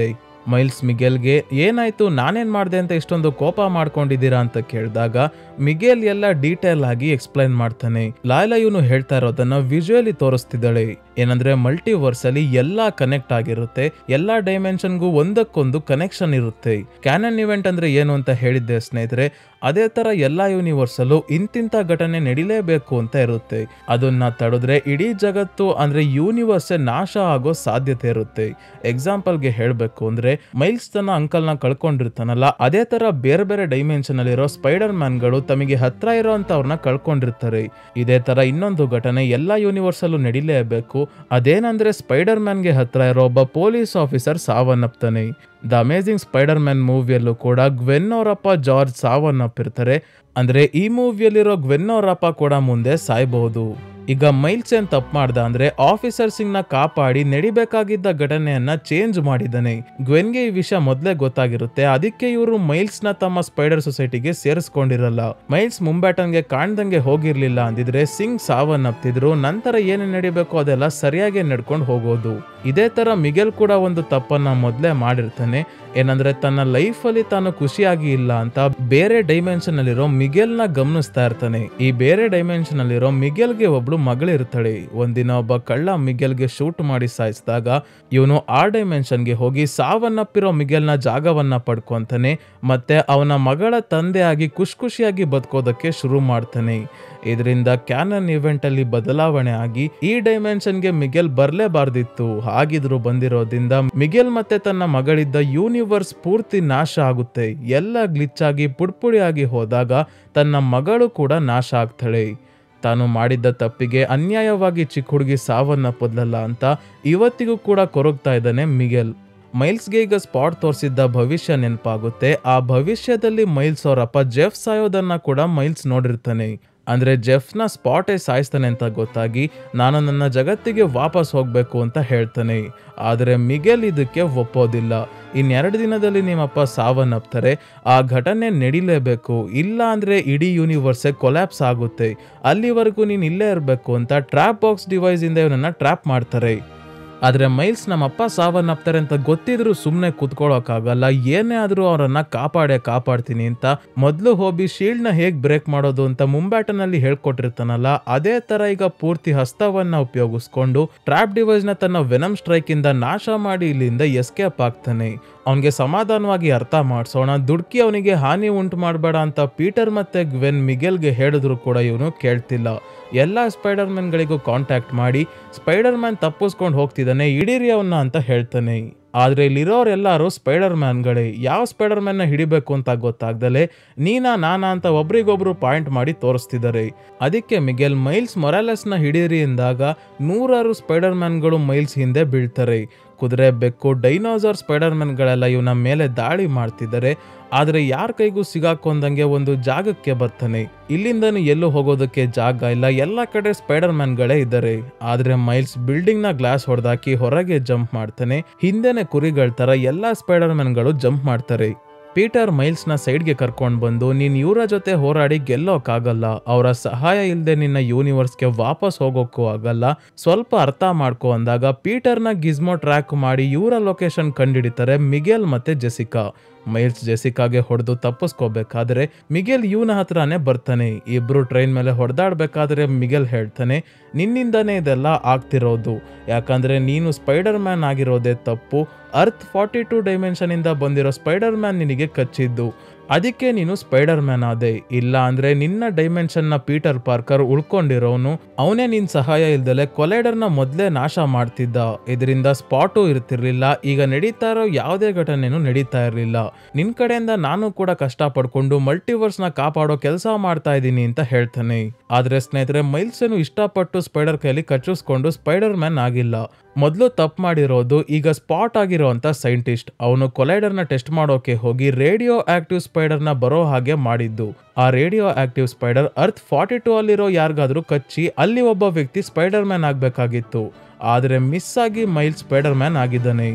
ಮೈಲ್ಸ್ ಮಿಗೆಲ್ಗೆ ಏನಾಯ್ತು ನಾನೇನ್ ಮಾಡ್ದೆ ಅಂತ ಇಷ್ಟೊಂದು ಕೋಪ ಮಾಡ್ಕೊಂಡಿದ್ದೀರಾ ಅಂತ ಕೇಳಿದಾಗ ಮಿಗೆಲ್ ಎಲ್ಲ ಡೀಟೇಲ್ ಆಗಿ ಎಕ್ಸ್ಪ್ಲೈನ್ ಮಾಡ್ತಾನೆ ಲಾಯ್ಲಾ ಇವನು ಹೇಳ್ತಾ ಇರೋದನ್ನ ವಿಜುವಲಿ ತೋರಿಸ್ತಿದ್ದಾಳೆ ಏನಂದ್ರೆ ಮಲ್ಟಿವರ್ಸ್ ಅಲ್ಲಿ ಎಲ್ಲಾ ಕನೆಕ್ಟ್ ಆಗಿರುತ್ತೆ ಎಲ್ಲಾ ಡೈಮೆನ್ಷನ್ಗೂ ಒಂದಕ್ಕೊಂದು ಕನೆಕ್ಷನ್ ಇರುತ್ತೆ ಕ್ಯಾನನ್ ಇವೆಂಟ್ ಅಂದ್ರೆ ಏನು ಅಂತ ಹೇಳಿದ್ದೆ ಸ್ನೇಹಿತರೆ ಅದೇ ತರ ಎಲ್ಲಾ ಯೂನಿವರ್ಸ್ ಅಲ್ಲೂ ಇಂತಿಂತ ಘಟನೆ ನಡಿಲೇಬೇಕು ಅಂತ ಇರುತ್ತೆ ಅದನ್ನ ತಡೆದ್ರೆ ಇಡೀ ಜಗತ್ತು ಅಂದ್ರೆ ಯೂನಿವರ್ಸ್ ನಾಶ ಆಗೋ ಸಾಧ್ಯತೆ ಇರುತ್ತೆ ಎಕ್ಸಾಂಪಲ್ಗೆ ಹೇಳ್ಬೇಕು ಅಂದ್ರೆ ಮೈಲ್ಸ್ ತನ್ನ ಅಂಕಲ್ನ ಕಳ್ಕೊಂಡಿರ್ತಾನಲ್ಲ ಅದೇ ತರ ಬೇರೆ ಬೇರೆ ಡೈಮೆನ್ಷನ್ ಅಲ್ಲಿರೋ ಸ್ಪೈಡರ್ ಮ್ಯಾನ್ಗಳು ತಮಗೆ ಹತ್ರ ಇರೋಂಥವ್ರನ್ನ ಕಳ್ಕೊಂಡಿರ್ತಾರೆ ಇದೇ ತರ ಇನ್ನೊಂದು ಘಟನೆ ಎಲ್ಲಾ ಯೂನಿವರ್ಸ್ ಅಲ್ಲೂ ನಡಿಲೇಬೇಕು ಅದೇನಂದ್ರೆ ಸ್ಪೈಡರ್ ಮ್ಯಾನ್ಗೆ ಹತ್ರ ಇರೋ ಒಬ್ಬ ಪೊಲೀಸ್ ಆಫೀಸರ್ ಸಾವನ್ನಪ್ತಾನೆ ದ ಅಮೇಜಿಂಗ್ ಸ್ಪೈಡರ್ ಮ್ಯಾನ್ ಮೂವಿಯಲ್ಲೂ ಕೂಡ ಗ್ವೆನ್ ಅವರಪ್ಪ ಜಾರ್ಜ್ ಸಾವನ್ನಪ್ಪಿರ್ತಾರೆ ಅಂದ್ರೆ ಈ ಮೂವಿಯಲ್ಲಿರೋ ಗ್ವೆನ್ ಅವರಪ್ಪ ಕೂಡ ಮುಂದೆ ಸಾಯ್ಬಹುದು ಈಗ ಮೈಲ್ಸ್ ಏನ್ ತಪ್ಪು ಮಾಡ್ದ ಅಂದ್ರೆ ಆಫೀಸರ್ ಸಿಂಗ್ ನ ಕಾಪಾಡಿ ನಡಿಬೇಕಾಗಿದ್ದ ಘಟನೆಯನ್ನ ಚೇಂಜ್ ಮಾಡಿದಾನೆ ಗ್ವೆನ್ಗೆ ಈ ವಿಷಯ ಮೊದಲೇ ಗೊತ್ತಾಗಿರುತ್ತೆ ಅದಕ್ಕೆ ಇವರು ಮೈಲ್ಸ್ ನ ತಮ್ಮ ಸ್ಪೈಡರ್ ಸೊಸೈಟಿಗೆ ಸೇರಿಸ್ಕೊಂಡಿರಲ್ಲ ಮೈಲ್ಸ್ ಮುಂಬ್ಯಾಟನ್ಗೆ ಕಾಣ್ದಂಗೆ ಹೋಗಿರ್ಲಿಲ್ಲ ಅಂದಿದ್ರೆ ಸಿಂಗ್ ಸಾವನ್ನಪ್ತಿದ್ರು ನಂತರ ಏನೇನ್ ನಡಿಬೇಕು ಅದೆಲ್ಲ ಸರಿಯಾಗಿ ನಡ್ಕೊಂಡು ಹೋಗೋದು ಇದೇ ತರ ಮಿಗೆಲ್ ಕೂಡ ಒಂದು ತಪ್ಪನ್ನ ಮೊದಲೇ ಮಾಡಿರ್ತಾನೆ ಏನಂದ್ರೆ ತನ್ನ ಲೈಫ್ ಅಲ್ಲಿ ತಾನು ಖುಷಿಯಾಗಿ ಇಲ್ಲ ಅಂತ ಬೇರೆ ಡೈಮೆನ್ಷನ್ ಅಲ್ಲಿರೋ ಮಿಗೆಲ್ ನ ಗಮನಿಸ್ತಾ ಇರ್ತಾನೆ ಈ ಬೇರೆ ಡೈಮೆನ್ಷನ್ ಅಲ್ಲಿರೋ ಮಿಗೆಲ್ಗೆ ಒಬ್ಳು ಮಗಳಿರ್ತಾಳೆ ಒಂದಿನ ಒಬ್ಬ ಕಳ್ಳ ಮಿಗೆಲ್ಗೆ ಶೂಟ್ ಮಾಡಿ ಸಾಯಿಸಿದಾಗ ಇವನು ಆ ಡೈಮೆನ್ಷನ್ಗೆ ಹೋಗಿ ಸಾವನ್ನಪ್ಪಿರೋ ಮಿಗೆಲ್ನ ಜಾಗವನ್ನ ಪಡ್ಕೊಂತಾನೆ ಮತ್ತೆ ಅವನ ಮಗಳ ತಂದೆಯಾಗಿ ಖುಷಿ ಖುಷಿಯಾಗಿ ಬದುಕೋದಕ್ಕೆ ಶುರು ಮಾಡ್ತಾನೆ ಇದರಿಂದ ಕ್ಯಾನನ್ ಇವೆಂಟ್ ಅಲ್ಲಿ ಬದಲಾವಣೆ ಆಗಿ ಈ ಡೈಮೆನ್ಷನ್ಗೆ ಮಿಗೆಲ್ ಬರ್ಲೇಬಾರ್ದಿತ್ತು ಹಾಗಿದ್ರು ಬಂದಿರೋದ್ರಿಂದ ಮಿಗೆಲ್ ಮತ್ತೆ ತನ್ನ ಮಗಳಿದ್ದ ಯೂನಿವರ್ಸ್ ಪೂರ್ತಿ ನಾಶ ಆಗುತ್ತೆ ಎಲ್ಲ ಗ್ಲಿಚ್ ಆಗಿ ಪುಡ್ಪುಡಿಯಾಗಿ ಹೋದಾಗ ತನ್ನ ಮಗಳು ಕೂಡ ನಾಶ ಆಗ್ತಾಳೆ ತಾನು ಮಾಡಿದ್ದ ತಪ್ಪಿಗೆ ಅನ್ಯಾಯವಾಗಿ ಚಿಕ್ಕ ಹುಡುಗಿ ಸಾವನ್ನಪ್ಪದ್ಲಲ್ಲ ಅಂತ ಇವತ್ತಿಗೂ ಕೂಡ ಕೊರಗ್ತಾ ಇದ್ದಾನೆ ಮಿಗೆಲ್ ಮೈಲ್ಸ್ಗೆ ಈಗ ಸ್ಪಾಟ್ ತೋರಿಸಿದ್ದ ಭವಿಷ್ಯ ನೆನಪಾಗುತ್ತೆ ಆ ಭವಿಷ್ಯದಲ್ಲಿ ಮೈಲ್ಸ್ ಅವರಪ್ಪ ಜೆಫ್ ಸಾಯೋದನ್ನ ಕೂಡ ಮೈಲ್ಸ್ ನೋಡಿರ್ತಾನೆ ಅಂದ್ರೆ ಜೆಫ್ನ ಸ್ಪಾಟೇ ಸಾಯಿಸ್ತಾನೆ ಅಂತ ಗೊತ್ತಾಗಿ ನಾನು ನನ್ನ ಜಗತ್ತಿಗೆ ವಾಪಸ್ ಹೋಗ್ಬೇಕು ಅಂತ ಹೇಳ್ತಾನೆ ಆದರೆ ಮಿಗೆಲ್ ಇದಕ್ಕೆ ಒಪ್ಪೋದಿಲ್ಲ ಇನ್ನೆರಡು ದಿನದಲ್ಲಿ ನಿಮ್ಮಪ್ಪ ಸಾವನ್ನಪ್ತಾರೆ ಆ ಘಟನೆ ನಡಿಲೇಬೇಕು ಇಲ್ಲ ಅಂದ್ರೆ ಇಡೀ ಯೂನಿವರ್ಸೇ ಕೊಲ್ಯಾಪ್ಸ್ ಆಗುತ್ತೆ ಅಲ್ಲಿವರೆಗೂ ನೀನು ಇಲ್ಲೇ ಇರಬೇಕು ಅಂತ ಟ್ರ್ಯಾಪ್ ಬಾಕ್ಸ್ ಡಿವೈಸ್ ಇಂದ ಇವನನ್ನ ಟ್ರ್ಯಾಪ್ ಮಾಡ್ತಾರೆ ಆದ್ರೆ ಮೈಲ್ಸ್ ನಮ್ಮಪ್ಪ ಸಾವನ್ನಪ್ತಾರೆ ಅಂತ ಗೊತ್ತಿದ್ರು ಸುಮ್ಮನೆ ಕುತ್ಕೊಳ್ಳೋಕ್ಕಾಗಲ್ಲ ಏನೇ ಆದ್ರೂ ಅವರನ್ನ ಕಾಪಾಡೇ ಕಾಪಾಡ್ತೀನಿ ಅಂತ ಮೊದಲು ಹೋಗಿ ಶೀಲ್ಡ್ ನ ಹೇಗ್ ಬ್ರೇಕ್ ಮಾಡೋದು ಅಂತ ಮುಂಬ್ಯಾಟನಲ್ಲಿ ಹೇಳ್ಕೊಟ್ಟಿರ್ತಾನಲ್ಲ ಅದೇ ತರ ಈಗ ಪೂರ್ತಿ ಹಸ್ತವನ್ನ ಉಪಯೋಗಿಸ್ಕೊಂಡು ಟ್ರ್ಯಾಪ್ ಡಿವೈಸ್ ನ ತನ್ನ ವೆನಮ್ ಸ್ಟ್ರೈಕ್ ಇಂದ ನಾಶ ಮಾಡಿ ಇಲ್ಲಿಂದ ಎಸ್ಕೇಪ್ ಆಗ್ತಾನೆ ಅವನಿಗೆ ಸಮಾಧಾನವಾಗಿ ಅರ್ಥ ಮಾಡಿಸೋಣ ದುಡ್ಕಿ ಅವನಿಗೆ ಹಾನಿ ಉಂಟು ಮಾಡಬೇಡ ಅಂತ ಪೀಟರ್ ಮತ್ತೆ ಗ್ವೆನ್ ಮಿಗೆಲ್ಗೆ ಹೇಳಿದ್ರು ಕೂಡ ಇವನು ಕೇಳ್ತಿಲ್ಲ ಎಲ್ಲ ಸ್ಪೈಡರ್ ಮ್ಯಾನ್ಗಳಿಗೂ ಕಾಂಟ್ಯಾಕ್ಟ್ ಮಾಡಿ ಸ್ಪೈಡರ್ ಮ್ಯಾನ್ ತಪ್ಪಿಸ್ಕೊಂಡು ಹೋಗ್ತಿದ್ದಾನೆ ಹಿಡೀರಿ ಅವನ್ನ ಅಂತ ಹೇಳ್ತಾನೆ ಆದ್ರೆ ಇಲ್ಲಿರೋರೆಲ್ಲರೂ ಸ್ಪೈಡರ್ ಮ್ಯಾನ್ಗಳೇ ಯಾವ ಸ್ಪೈಡರ್ ಮ್ಯಾನ್ನ ಹಿಡಿಬೇಕು ಅಂತ ಗೊತ್ತಾಗ್ದಲೆ ನೀನಾ ನಾನಾ ಅಂತ ಒಬ್ರಿಗೊಬ್ರು ಪಾಯಿಂಟ್ ಮಾಡಿ ತೋರಿಸ್ತಿದ್ದಾರೆ ಅದಕ್ಕೆ ಮಿಗೆಲ್ ಮೈಲ್ಸ್ ಮೊರಾಲಸ್ನ ಹಿಡೀರಿ ಎಂದಾಗ ನೂರಾರು ಸ್ಪೈಡರ್ ಮ್ಯಾನ್ಗಳು ಮೈಲ್ಸ್ ಹಿಂದೆ ಬೀಳ್ತಾರೆ ಕುದುರೆ ಬೆಕ್ಕು ಡೈನೋಸಾರ್ ಸ್ಪೈಡರ್ ಮ್ಯಾನ್ಗಳೆಲ್ಲ ಇವನ ಮೇಲೆ ದಾಳಿ ಮಾಡ್ತಿದ್ದಾರೆ ಆದ್ರೆ ಯಾರ ಕೈಗೂ ಸಿಗಾಕೊಂದಂಗೆ ಒಂದು ಜಾಗಕ್ಕೆ ಬರ್ತಾನೆ ಇಲ್ಲಿಂದನು ಎಲ್ಲೂ ಹೋಗೋದಕ್ಕೆ ಜಾಗ ಇಲ್ಲ ಎಲ್ಲ ಕಡೆ ಸ್ಪೈಡರ್ ಮ್ಯಾನ್ಗಳೇ ಇದ್ದಾರೆ ಆದ್ರೆ ಮೈಲ್ಸ್ ಬಿಲ್ಡಿಂಗ್ ನ ಗ್ಲಾಸ್ ಹೊಡೆದಾಕಿ ಹೊರಗೆ ಜಂಪ್ ಮಾಡ್ತಾನೆ ಹಿಂದೆನೆ ಕುರಿಗಳ ತರ ಎಲ್ಲಾ ಸ್ಪೈಡರ್ ಮ್ಯಾನ್ಗಳು ಜಂಪ್ ಮಾಡ್ತಾರೆ ಪೀಟರ್ ಮೈಲ್ಸ್ನ ಸೈಡ್ಗೆ ಕರ್ಕೊಂಡು ಬಂದು ನೀನ್ ಇವರ ಜೊತೆ ಹೋರಾಡಿ ಗೆಲ್ಲೋಕ್ಕಾಗಲ್ಲ ಅವರ ಸಹಾಯ ಇಲ್ಲದೆ ನಿನ್ನ ಯೂನಿವರ್ಸ್ಗೆ ವಾಪಸ್ ಹೋಗೋಕ್ಕೂ ಆಗಲ್ಲ ಸ್ವಲ್ಪ ಅರ್ಥ ಮಾಡ್ಕೊ ಅಂದಾಗ ಪೀಟರ್ನ ಗಿಸ್ಮೋ ಟ್ರ್ಯಾಕ್ ಮಾಡಿ ಇವರ ಲೊಕೇಶನ್ ಕಂಡಿಡಿತಾರೆ ಮಿಗೆಲ್ ಮತ್ತೆ ಜೆಸಿಕಾ ಮೈಲ್ಸ್ ಜೆಸಿಕಾಗೆ ಹೊಡೆದು ತಪ್ಪಿಸ್ಕೋಬೇಕಾದ್ರೆ ಮಿಗೆಲ್ ಇವನ ಹತ್ರನೇ ಬರ್ತಾನೆ ಇಬ್ರು ಟ್ರೈನ್ ಮೇಲೆ ಹೊಡೆದಾಡ್ಬೇಕಾದ್ರೆ ಮಿಗೆಲ್ ಹೇಳ್ತಾನೆ ನಿನ್ನಿಂದನೇ ಇದೆಲ್ಲ ಆಗ್ತಿರೋದು ಯಾಕಂದ್ರೆ ನೀನು ಸ್ಪೈಡರ್ ಮ್ಯಾನ್ ಆಗಿರೋದೇ ತಪ್ಪು ಅರ್ತ್ ಫಾರ್ಟಿ ಟೂ ಡೈಮೆನ್ಷನ್ ಇಂದ ಬಂದಿರೋ ಸ್ಪೈಡರ್ ಮ್ಯಾನ್ ನಿನಗೆ ಕಚ್ಚಿದ್ದು ಅದಕ್ಕೆ ನೀನು ಸ್ಪೈಡರ್ ಮ್ಯಾನ್ ಆದೆ ಇಲ್ಲ ಅಂದ್ರೆ ನಿನ್ನ ಡೈಮೆನ್ಷನ್ ನ ಪೀಟರ್ ಪಾರ್ಕರ್ ಉಳ್ಕೊಂಡಿರೋನು ಅವನೇ ನಿನ್ ಸಹಾಯ ಇಲ್ದಲೆ ಕೊಲೈಡರ್ನ ಮೊದ್ಲೇ ನಾಶ ಮಾಡ್ತಿದ್ದ ಇದರಿಂದ ಸ್ಪಾಟು ಇರ್ತಿರ್ಲಿಲ್ಲ ಈಗ ನಡೀತಾ ಇರೋ ಯಾವುದೇ ಘಟನೆನೂ ನಡೀತಾ ಇರಲಿಲ್ಲ ನಿನ್ ಕಡೆಯಿಂದ ನಾನು ಕೂಡ ಕಷ್ಟ ಪಡ್ಕೊಂಡು ಮಲ್ಟಿವರ್ಸ್ ನ ಕಾಪಾಡೋ ಕೆಲಸ ಮಾಡ್ತಾ ಇದ್ದೀನಿ ಅಂತ ಹೇಳ್ತಾನೆ ಆದ್ರೆ ಸ್ನೇಹಿತರೆ ಮೈಲ್ಸ್ ಏನು ಇಷ್ಟಪಟ್ಟು ಸ್ಪೈಡರ್ ಕೈಲಿ ಕಚ್ಚಿಸ್ಕೊಂಡು ಸ್ಪೈಡರ್ ಮ್ಯಾನ್ ಆಗಿಲ್ಲ ಮೊದಲು ತಪ್ಪು ಮಾಡಿರೋದು ಈಗ ಸ್ಪಾಟ್ ಆಗಿರೋಂಥ ಸೈಂಟಿಸ್ಟ್ ಅವನು ಕೊಲೈಡರ್ನ ಟೆಸ್ಟ್ ಮಾಡೋಕೆ ಹೋಗಿ ರೇಡಿಯೋ ಆಕ್ಟಿವ್ ಸ್ಪೈಡರ್ನ ಬರೋ ಹಾಗೆ ಮಾಡಿದ್ದು ಆ radio active spider earth forty two ಅಲ್ಲಿರೋ ಯಾರಿಗಾದ್ರೂ ಕಚ್ಚಿ ಅಲ್ಲಿ ಒಬ್ಬ ವ್ಯಕ್ತಿ ಸ್ಪೈಡರ್ ಮ್ಯಾನ್ ಆಗಬೇಕಾಗಿತ್ತು ಆದರೆ ಮಿಸ್ ಆಗಿ ಮೈಲ್ ಸ್ಪೈಡರ್ ಮ್ಯಾನ್ ಆಗಿದ್ದಾನೆ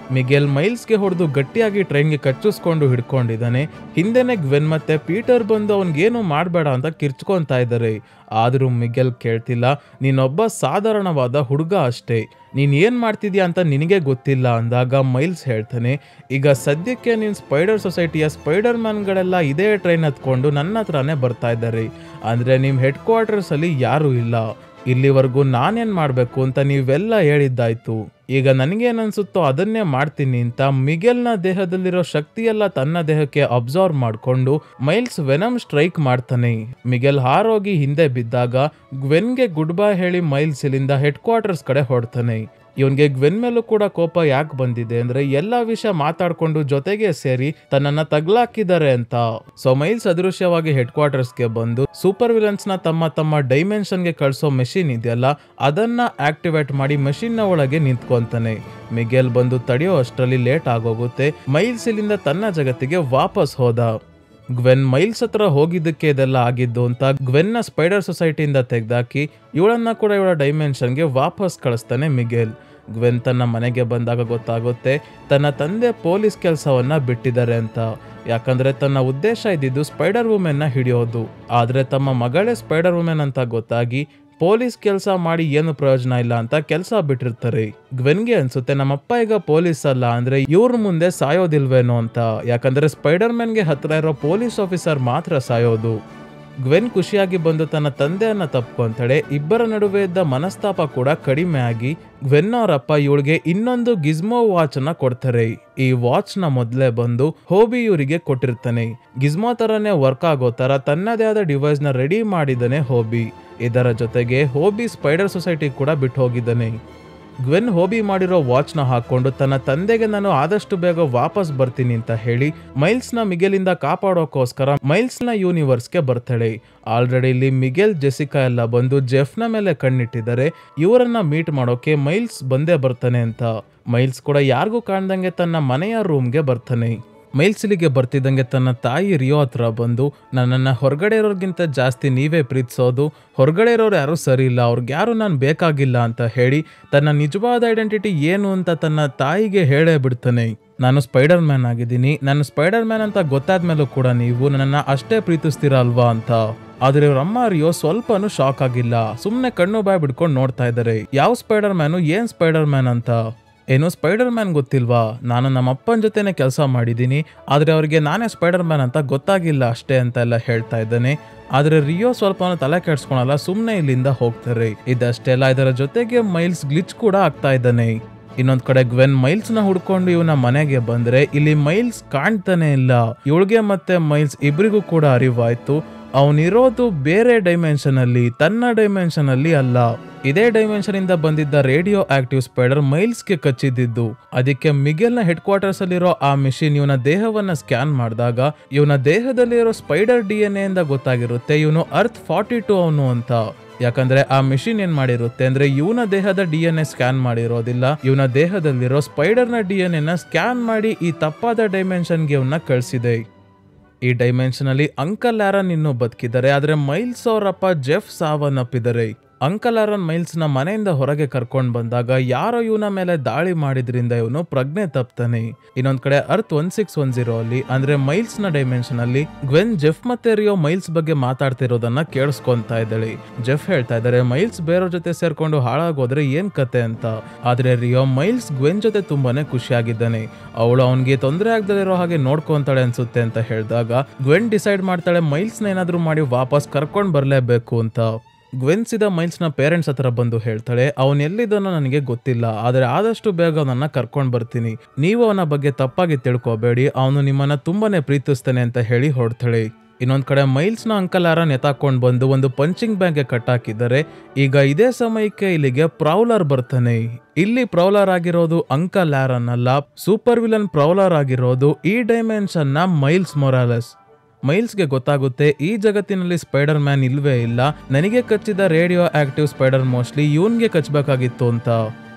ಮಿಗೆಲ್ ಮೈಲ್ಸ್ಗೆ ಹೊಡೆದು ಗಟ್ಟಿಯಾಗಿ ಟ್ರೈನ್ಗೆ ಕಚ್ಚಿಸ್ಕೊಂಡು ಹಿಡ್ಕೊಂಡಿದ್ದಾನೆ ಹಿಂದೆನೆ ಗ್ವೆನ್ ಮತ್ತೆ ಪೀಟರ್ ಬಂದು ಅವನಿಗೇನು ಮಾಡಬೇಡ ಅಂತ ಕಿರ್ಚ್ಕೊಂತಾ ಇದ್ದಾರೆ ಆದರೂ ಮಿಗೆಲ್ ಕೇಳ್ತಿಲ್ಲ ನೀನೊಬ್ಬ ಸಾಧಾರಣವಾದ ಹುಡುಗ ಅಷ್ಟೇ ನೀನ್ ಏನ್ ಮಾಡ್ತಿದ್ಯಾ ಅಂತ ನಿನಗೆ ಗೊತ್ತಿಲ್ಲ ಅಂದಾಗ ಮೈಲ್ಸ್ ಹೇಳ್ತಾನೆ ಈಗ ಸದ್ಯಕ್ಕೆ ನೀನ್ ಸ್ಪೈಡರ್ ಸೊಸೈಟಿಯ ಸ್ಪೈಡರ್ ಮ್ಯಾನ್ಗಳೆಲ್ಲ ಇದೇ ಟ್ರೈನ್ ಹತ್ಕೊಂಡು ನನ್ನ ಹತ್ರನೇ ಬರ್ತಾ ಇದ್ದಾರೆ ಅಂದ್ರೆ ನಿಮ್ ಹೆಡ್ ಕ್ವಾರ್ಟರ್ಸ್ ಅಲ್ಲಿ ಯಾರೂ ಇಲ್ಲ ಇಲ್ಲಿವರೆಗೂ ನಾನೇನ್ ಮಾಡ್ಬೇಕು ಅಂತ ನೀವೆಲ್ಲ ಹೇಳಿದ್ದಾಯ್ತು ಈಗ ನನಗೇನನ್ಸುತ್ತೋ ಅದನ್ನೇ ಮಾಡ್ತೀನಿ ಅಂತ ಮಿಗೆಲ್ನ ದೇಹದಲ್ಲಿರೋ ಶಕ್ತಿಯೆಲ್ಲ ತನ್ನ ದೇಹಕ್ಕೆ ಅಬ್ಸಾರ್ವ್ ಮಾಡಿಕೊಂಡು ಮೈಲ್ಸ್ ವೆನಮ್ ಸ್ಟ್ರೈಕ್ ಮಾಡ್ತಾನೆ ಮಿಗೆಲ್ ಹಾರೋಗಿ ಹಿಂದೆ ಬಿದ್ದಾಗ ಗ್ವೆನ್ಗೆ ಗುಡ್ ಬೈ ಹೇಳಿ ಮೈಲ್ಸ್ ಇಲ್ಲಿಂದ ಹೆಡ್ ಕ್ವಾರ್ಟರ್ಸ್ ಕಡೆ ಹೊಡ್ತಾನೆ ಇವನ್ಗೆ ಗ್ವೆನ್ ಮೇಲೂ ಕೂಡ ಕೋಪ ಯಾಕೆ ಬಂದಿದೆ ಅಂದ್ರೆ ಎಲ್ಲಾ ವಿಷಯ ಮಾತಾಡ್ಕೊಂಡು ಜೊತೆಗೆ ಸೇರಿ ತನ್ನನ್ನ ತಗ್ಲಾಕಿದ್ದಾರೆ ಅಂತ ಸೊ ಮೈಲ್ಸ್ ಅದೃಶ್ಯವಾಗಿ ಹೆಡ್ ಕ್ವಾರ್ಟರ್ಸ್ಗೆ ಬಂದು ಸೂಪರ್ ವಿಲನ್ಸ್ ನ ತಮ್ಮ ತಮ್ಮ ಡೈಮೆನ್ಷನ್ಗೆ ಕಳಿಸೋ ಮೆಷಿನ್ ಇದೆಯಲ್ಲ ಅದನ್ನ ಆಕ್ಟಿವೇಟ್ ಮಾಡಿ ಮೆಷಿನ್ ನ ಒಳಗೆ ನಿಂತ್ಕೊಂತಾನೆ ಮಿಗೆಲ್ ಬಂದು ತಡೆಯೋ ಅಷ್ಟರಲ್ಲಿ ಲೇಟ್ ಆಗೋಗುತ್ತೆ ಮೈಲ್ಸ್ ಇಲ್ಲಿಂದ ತನ್ನ ಜಗತ್ತಿಗೆ ವಾಪಸ್ ಹೋದ ಗ್ವೆನ್ ಮೈಲ್ಸ್ ಹತ್ರ ಹೋಗಿದ್ದಕ್ಕೆ ಇದೆಲ್ಲ ಆಗಿದ್ದು ಅಂತ ಗ್ವೆನ್ನ ಸ್ಪೈಡರ್ ಸೊಸೈಟಿಯಿಂದ ತೆಗೆದಾಕಿ ಇವಳನ್ನ ಕೂಡ ಇವಳ ಡೈಮೆನ್ಷನ್ಗೆ ವಾಪಸ್ ಕಳಿಸ್ತಾನೆ ಮಿಗೆಲ್ ಗ್ವೆನ್ ತನ್ನ ಮನೆಗೆ ಬಂದಾಗ ಗೊತ್ತಾಗುತ್ತೆ ತನ್ನ ತಂದೆ ಪೊಲೀಸ್ ಕೆಲಸವನ್ನ ಬಿಟ್ಟಿದ್ದಾರೆ ಅಂತ ಯಾಕಂದ್ರೆ ತನ್ನ ಉದ್ದೇಶ ಇದ್ದಿದ್ದು ಸ್ಪೈಡರ್ ವುಮೆನ್ನ ಹಿಡಿಯೋದು ಆದ್ರೆ ತಮ್ಮ ಮಗಳೇ ಸ್ಪೈಡರ್ ವುಮೆನ್ ಅಂತ ಗೊತ್ತಾಗಿ ಪೊಲೀಸ್ ಕೆಲಸ ಮಾಡಿ ಏನು ಪ್ರಯೋಜನ ಇಲ್ಲ ಅಂತ ಕೆಲಸ ಬಿಟ್ಟಿರ್ತಾರೆ ಗ್ವೆನ್ಗೆ ಅನ್ಸುತ್ತೆ ನಮ್ಮಪ್ಪ ಈಗ ಪೊಲೀಸ್ ಅಲ್ಲ ಅಂದ್ರೆ ಇವ್ರ ಮುಂದೆ ಸಾಯೋದಿಲ್ವೇನೋ ಅಂತ ಯಾಕಂದ್ರೆ ಸ್ಪೈಡರ್ ಮ್ಯಾನ್ಗೆ ಹತ್ರ ಇರೋ ಪೊಲೀಸ್ ಆಫೀಸರ್ ಮಾತ್ರ ಸಾಯೋದು ಗ್ವೆನ್ ಖುಷಿಯಾಗಿ ಬಂದು ತನ್ನ ತಂದೆಯನ್ನ ತಪ್ಕೊಂತಾಳೆ ಇಬ್ಬರ ನಡುವೆ ಇದ್ದ ಮನಸ್ತಾಪ ಕೂಡ ಕಡಿಮೆ ಆಗಿ ಗ್ವೆನ್ ಅವರಪ್ಪ ಇವಳಿಗೆ ಇನ್ನೊಂದು ಗಿಸ್ಮೋ ವಾಚ್ ಅನ್ನ ಕೊಡ್ತಾರೆ ಈ ವಾಚ್ ನ ಮೊದಲೇ ಬಂದು ಹೋಬಿ ಇವರಿಗೆ ಕೊಟ್ಟಿರ್ತಾನೆ ಗಿಸ್ಮೋ ತರನೇ ವರ್ಕ್ ಆಗೋ ತರ ತನ್ನದೇ ಆದ ಡಿವೈಸ್ ನ ರೆಡಿ ಮಾಡಿದ್ದಾನೆ ಹೋಬಿ ಇದರ ಜೊತೆಗೆ ಹೋಬಿ ಸ್ಪೈಡರ್ ಸೊಸೈಟಿ ಕೂಡ ಬಿಟ್ಟು ಹೋಗಿದ್ದಾನೆ ಗ್ವೆನ್ ಹೋಬಿ ಮಾಡಿರೋ ವಾಚ್ನ ಹಾಕೊಂಡು ತನ್ನ ತಂದೆಗೆ ನಾನು ಆದಷ್ಟು ಬೇಗ ವಾಪಸ್ ಬರ್ತೀನಿ ಅಂತ ಹೇಳಿ ಮೈಲ್ಸ್ನ ಮಿಗೆಲಿಂದ ಕಾಪಾಡೋಕೋಸ್ಕರ ಮೈಲ್ಸ್ನ ಯೂನಿವರ್ಸ್ಗೆ ಬರ್ತಾಳೆ ಆಲ್ರೆಡಿ ಇಲ್ಲಿ ಮಿಗೆಲ್ ಜೆಸಿಕಾ ಎಲ್ಲ ಬಂದು ಜೆಫ್ನ ಮೇಲೆ ಕಣ್ಣಿಟ್ಟಿದ್ದಾರೆ ಇವರನ್ನ ಮೀಟ್ ಮಾಡೋಕೆ ಮೈಲ್ಸ್ ಬಂದೇ ಬರ್ತಾನೆ ಅಂತ ಮೈಲ್ಸ್ ಕೂಡ ಯಾರಿಗೂ ಕಾಣ್ದಂಗೆ ತನ್ನ ಮನೆಯ ರೂಮ್ಗೆ ಬರ್ತಾನೆ ಮೈಲ್ಸಿಲಿಗೆ ಬರ್ತಿದ್ದಂಗೆ ತನ್ನ ತಾಯಿ ರಿಯೋ ಹತ್ರ ಬಂದು ನನ್ನನ್ನು ಹೊರಗಡೆ ಇರೋರ್ಗಿಂತ ಜಾಸ್ತಿ ನೀವೇ ಪ್ರೀತಿಸೋದು ಹೊರಗಡೆ ಇರೋರು ಯಾರೂ ಸರಿ ಇಲ್ಲ ಅವ್ರಿಗೆ ಯಾರು ನಾನು ಬೇಕಾಗಿಲ್ಲ ಅಂತ ಹೇಳಿ ತನ್ನ ನಿಜವಾದ ಐಡೆಂಟಿಟಿ ಏನು ಅಂತ ತನ್ನ ತಾಯಿಗೆ ಹೇಳೇ ಬಿಡ್ತಾನೆ ನಾನು ಸ್ಪೈಡರ್ ಮ್ಯಾನ್ ಆಗಿದ್ದೀನಿ ನಾನು ಸ್ಪೈಡರ್ ಮ್ಯಾನ್ ಅಂತ ಗೊತ್ತಾದ್ಮೇಲೂ ಕೂಡ ನೀವು ನನ್ನನ್ನು ಅಷ್ಟೇ ಪ್ರೀತಿಸ್ತೀರಾ ಅಲ್ವಾ ಅಂತ ಆದ್ರೆ ಇವ್ರ ಅಮ್ಮ ರಿಯೋ ಸ್ವಲ್ಪನೂ ಶಾಕ್ ಆಗಿಲ್ಲ ಸುಮ್ಮನೆ ಕಣ್ಣು ಬಾಯ್ ಬಿಡ್ಕೊಂಡು ನೋಡ್ತಾ ಇದ್ದಾರೆ ಯಾವ ಸ್ಪೈಡರ್ ಮ್ಯಾನು ಏನ್ ಸ್ಪೈಡರ್ ಮ್ಯಾನ್ ಅಂತ ಏನು ಸ್ಪೈಡರ್ ಮ್ಯಾನ್ ಗೊತ್ತಿಲ್ವಾ ನಾನು ನಮ್ಮ ಅಪ್ಪನ ಜೊತೆನೆ ಕೆಲಸ ಮಾಡಿದ್ದೀನಿ ಆದರೆ ಅವರಿಗೆ ನಾನೇ ಸ್ಪೈಡರ್ ಮ್ಯಾನ್ ಅಂತ ಗೊತ್ತಾಗಿಲ್ಲ ಅಷ್ಟೇ ಅಂತ ಎಲ್ಲ ಹೇಳ್ತಾ ಇದ್ದಾನೆ ಆದರೆ ರಿಯೋ ಸ್ವಲ್ಪ ತಲೆ ಕೆಡ್ಸ್ಕೊಳಲ್ಲ ಸುಮ್ಮನೆ ಇಲ್ಲಿಂದ ಹೋಗ್ತಾರೆ ಇದಷ್ಟೇ ಅಲ್ಲ ಇದರ ಜೊತೆಗೆ ಮೈಲ್ಸ್ ಗ್ಲಿಚ್ ಕೂಡ ಆಗ್ತಾ ಇದ್ದಾನೆ ಇನ್ನೊಂದ್ ಕಡೆ ಗ್ವೆನ್ ಮೈಲ್ಸ್ ನ ಹುಡ್ಕೊಂಡು ಇವನ ಮನೆಗೆ ಬಂದ್ರೆ ಇಲ್ಲಿ ಮೈಲ್ಸ್ ಕಾಣ್ತಾನೆ ಇಲ್ಲ ಇವಳಿಗೆ ಮತ್ತೆ ಮೈಲ್ಸ್ ಇಬ್ರಿಗೂ ಕೂಡ ಅರಿವಾಯ್ತು ಅವನಿರೋದು ಬೇರೆ ಡೈಮೆನ್ಷನ್ ಅಲ್ಲಿ ತನ್ನ ಡೈಮೆನ್ಷನ್ ಅಲ್ಲಿ ಅಲ್ಲ ಇದೇ ಡೈಮೆನ್ಷನ್ ಇಂದ ಬಂದಿದ್ದ ರೇಡಿಯೋ ಆಕ್ಟಿವ್ ಸ್ಪೈಡರ್ ಮೈಲ್ಸ್ಗೆ ಕಚ್ಚಿದ್ದು ಅದಕ್ಕೆ ಮಿಗೆಲ್ನ ಹೆಡ್ ಕ್ವಾರ್ಟರ್ಸ್ ಅಲ್ಲಿರೋ ಆ ಮಿಷಿನ್ ಇವನ ದೇಹವನ್ನ ಸ್ಕ್ಯಾನ್ ಮಾಡಿದಾಗ ಇವನ ದೇಹದಲ್ಲಿರೋ ಸ್ಪೈಡರ್ ಡಿ ಎನ್ ಎ ಗೊತ್ತಾಗಿರುತ್ತೆ ಇವನು ಅರ್ತ್ ಫಾರ್ಟಿ ಟು ಅವನು ಅಂತ ಯಾಕಂದ್ರೆ ಆ ಮಿಷಿನ್ ಏನ್ ಮಾಡಿರುತ್ತೆ ಅಂದ್ರೆ ಇವನ ದೇಹದ ಡಿ ಎನ್ ಎ ಸ್ಕ್ಯಾನ್ ಮಾಡಿರೋದಿಲ್ಲ ಇವನ ದೇಹದಲ್ಲಿರೋ ಸ್ಪೈಡರ್ನ ಡಿ ಎನ್ ಎನ ಸ್ಕ್ಯಾನ್ ಮಾಡಿ ಈ ತಪ್ಪಾದ ಡೈಮೆನ್ಷನ್ಗೆ ಇವನ್ನ ಕಳಿಸಿದೆ ಈ ಡೈಮೆನ್ಷನ್ ಅಲ್ಲಿ ಅಂಕಲ್ ಆರನ್ ಇನ್ನೂ ಬದುಕಿದ್ದಾರೆ ಆದ್ರೆ ಮೈಲ್ಸ್ ಅವರಪ್ಪ ಜೆಫ್ ಸಾವನ್ನಪ್ಪಿದ್ದಾರೆ ಅಂಕಲ್ ಆರನ್ ಮೈಲ್ಸ್ ನ ಮನೆಯಿಂದ ಹೊರಗೆ ಕರ್ಕೊಂಡ್ ಬಂದಾಗ ಯಾರೋ ಇವನ ಮೇಲೆ ದಾಳಿ ಮಾಡಿದ್ರಿಂದ ಇವನು ಪ್ರಜ್ಞೆ ತಪ್ತಾನೆ ಇನ್ನೊಂದ್ ಕಡೆ earth one six one zero ಅಲ್ಲಿ ಅಂದ್ರೆ ಮೈಲ್ಸ್ ನ ಡೈಮೆನ್ಷನ್ ಅಲ್ಲಿ ಗ್ವೆನ್ ಜೆಫ್ ಮತ್ತೆ ರಿಯೋ ಮೈಲ್ಸ್ ಬಗ್ಗೆ ಮಾತಾಡ್ತಿರೋದನ್ನ ಕೇಳಿಸ್ಕೊಂತಾ ಇದ್ದಾಳೆ ಜೆಫ್ ಹೇಳ್ತಾ ಇದ್ದಾರೆ ಮೈಲ್ಸ್ ಬೇರೆಯವ್ರ ಜೊತೆ ಸೇರ್ಕೊಂಡು ಹಾಳಾಗೋದ್ರೆ ಏನ್ ಕತೆ ಅಂತ ಆದ್ರೆ ರಿಯೋ ಮೈಲ್ಸ್ ಗ್ವೆನ್ ಜೊತೆ ತುಂಬಾನೇ ಖುಷಿಯಾಗಿದ್ದಾನೆ ಅವಳು ಅವನಿಗೆ ತೊಂದರೆ ಆಗದೇ ಇರೋ ಹಾಗೆ ನೋಡ್ಕೊಂತಾಳೆ ಅನ್ಸುತ್ತೆ ಅಂತ ಹೇಳಿದಾಗ ಗ್ವೆನ್ ಡಿಸೈಡ್ ಮಾಡ್ತಾಳೆ ಮೈಲ್ಸ್ ನ ಏನಾದ್ರೂ ಮಾಡಿ ವಾಪಸ್ ಕರ್ಕೊಂಡ್ ಬರ್ಲೇಬೇಕು ಅಂತ ಗ್ವೆನ್ ಸಿದ ಮೈಲ್ಸ್ನ ಪೇರೆಂಟ್ಸ್ ಹತ್ರ ಬಂದು ಹೇಳ್ತಾಳೆ ಅವನ್ ಎಲ್ಲಿದ್ದಾನೋ ನನಗೆ ಗೊತ್ತಿಲ್ಲ ಆದರೆ ಆದಷ್ಟು ಬೇಗ ಅವನನ್ನ ಕರ್ಕೊಂಡ್ ಬರ್ತೀನಿ ನೀವು ಅವನ ಬಗ್ಗೆ ತಪ್ಪಾಗಿ ತಿಳ್ಕೊಬೇಡಿ ಅವನು ನಿಮ್ಮನ್ನ ತುಂಬಾನೇ ಪ್ರೀತಿಸ್ತಾನೆ ಅಂತ ಹೇಳಿ ಹೊಡ್ತಾಳೆ ಇನ್ನೊಂದ್ ಕಡೆ ಮೈಲ್ಸ್ನ ಅಂಕಲ್ ಆರನ್ ಎತ್ತಾಕೊಂಡ್ ಬಂದು ಒಂದು ಪಂಚಿಂಗ್ ಬ್ಯಾಗ್ಗೆ ಕಟ್ಟಾಕಿದ್ದಾರೆ ಈಗ ಇದೇ ಸಮಯಕ್ಕೆ ಇಲ್ಲಿಗೆ ಪ್ರೌಲರ್ ಬರ್ತಾನೆ ಇಲ್ಲಿ ಪ್ರೌಲರ್ ಆಗಿರೋದು ಅಂಕಲ್ ಆರನ್ ಅಲ್ಲ ಸೂಪರ್ ವಿಲನ್ ಪ್ರೌಲರ್ ಆಗಿರೋದು ಈ ಡೈಮೆನ್ಷನ್ ನ ಮೈಲ್ಸ್ ಮೊರಾಲಸ್ ಮೈಲ್ಸ್ಗೆ ಗೊತ್ತಾಗುತ್ತೆ ಈ ಜಗತ್ತಿನಲ್ಲಿ ಸ್ಪೈಡರ್ ಮ್ಯಾನ್ ಇಲ್ವೇ ಇಲ್ಲ ನನಗೆ ಕಚ್ಚಿದ ರೇಡಿಯೋ ಆಕ್ಟಿವ್ ಸ್ಪೈಡರ್ ಮೋಸ್ಟ್ಲಿ ಇವನ್ಗೆ ಕಚ್ಚಬೇಕಾಗಿತ್ತು ಅಂತ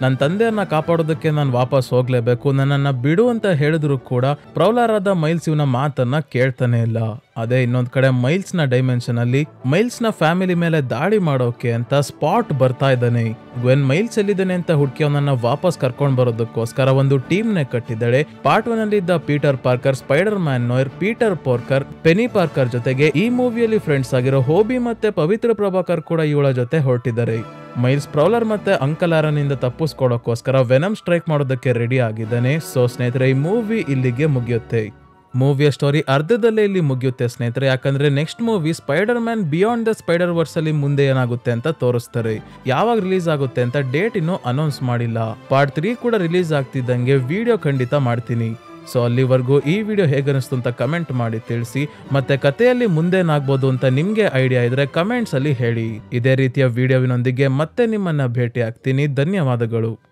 ನನ್ನ ತಂದೆಯನ್ನ ಕಾಪಾಡೋದಕ್ಕೆ ನಾನು ವಾಪಸ್ ಹೋಗ್ಲೇಬೇಕು ನನ್ನನ್ನ ಬಿಡು ಅಂತ ಹೇಳಿದ್ರು ಕೂಡ ಪ್ರೌಲಾರಾದ ಮೈಲ್ಸ್ ಇವನ ಮಾತನ್ನ ಕೇಳ್ತಾನೆ ಇಲ್ಲ ಅದೇ ಇನ್ನೊಂದ್ ಕಡೆ ಮೈಲ್ಸ್ ನ ಡೈಮೆನ್ಷನ್ ಅಲ್ಲಿ ಮೈಲ್ಸ್ ನ ಫ್ಯಾಮಿಲಿ ಮೇಲೆ ದಾಳಿ ಮಾಡೋಕೆ ಅಂತ ಸ್ಪಾಟ್ ಬರ್ತಾ ಇದ್ದಾನೆ ಗ್ವೆನ್ ಮೈಲ್ಸ್ ಎಲ್ಲಿದ್ದಾನೆ ಅಂತ ಹುಡುಕಿ ಅವನನ್ನ ವಾಪಸ್ ಕರ್ಕೊಂಡ್ ಬರೋದಕ್ಕೋಸ್ಕರ ಒಂದು ಟೀಮ್ ನೆ ಕಟ್ಟಿದ್ದಾಳೆ ಪಾರ್ಟ್ ಒನ್ ಅಲ್ಲಿ ಇದ್ದ Peter Parker spider man noir Peter Parker Penny Parker ಜೊತೆಗೆ ಈ ಮೂವಿಯಲ್ಲಿ ಫ್ರೆಂಡ್ಸ್ ಆಗಿರೋ ಹೋಬಿ ಮತ್ತೆ ಪವಿತ್ರ ಪ್ರಭಾಕರ್ ಕೂಡ ಇವಳ ಜೊತೆ ಹೊರಟಿದ್ದಾರೆ ಮೈಲ್ಸ್ ಪ್ರೌಲರ್ ಮತ್ತೆ ಅಂಕಲ್ ಆರನಿಂದ ತಪ್ಪಿಸ್ಕೊಡೋಕ್ಕೋಸ್ಕರ ವೆನಮ್ ಸ್ಟ್ರೈಕ್ ಮಾಡೋದಕ್ಕೆ ರೆಡಿ ಆಗಿದ್ದಾನೆ ಸೊ ಸ್ನೇಹಿತರೆ ಈ ಮೂವಿ ಇಲ್ಲಿಗೆ ಮುಗಿಯುತ್ತೆ ಮೂವಿಯ ಸ್ಟೋರಿ ಅರ್ಧದಲ್ಲೇ ಇಲ್ಲಿ ಮುಗಿಯುತ್ತೆ ಸ್ನೇಹಿತರೆ ಯಾಕಂದ್ರೆ next movie spider man beyond the spider verse ಅಲ್ಲಿ ಮುಂದೆ ಏನಾಗುತ್ತೆ ಅಂತ ತೋರಿಸ್ತಾರೆ ಯಾವಾಗ ರಿಲೀಸ್ ಆಗುತ್ತೆ ಅಂತ ಡೇಟ್ ಇನ್ನೂ ಅನೌನ್ಸ್ ಮಾಡಿಲ್ಲ ಪಾರ್ಟ್ ತ್ರೀ ಕೂಡ ರಿಲೀಸ್ ಆಗ್ತಿದ್ದಂಗೆ ವಿಡಿಯೋ ಖಂಡಿತ ಮಾಡ್ತೀನಿ ಸೊ ಅಲ್ಲಿವರೆಗೂ ಈ ವಿಡಿಯೋ ಹೇಗನಿಸ್ತು ಅಂತ ಕಮೆಂಟ್ ಮಾಡಿ ತಿಳಿಸಿ ಮತ್ತೆ ಕಥೆಯಲ್ಲಿ ಮುಂದೇನಾಗ್ಬೋದು ಅಂತ ನಿಮ್ಗೆ ಐಡಿಯಾ ಇದ್ರೆ ಕಮೆಂಟ್ಸ್ ಅಲ್ಲಿ ಹೇಳಿ ಇದೇ ರೀತಿಯ ವಿಡಿಯೋವಿನೊಂದಿಗೆ ಮತ್ತೆ ನಿಮ್ಮನ್ನ ಭೇಟಿ ಆಗ್ತೀನಿ ಧನ್ಯವಾದಗಳು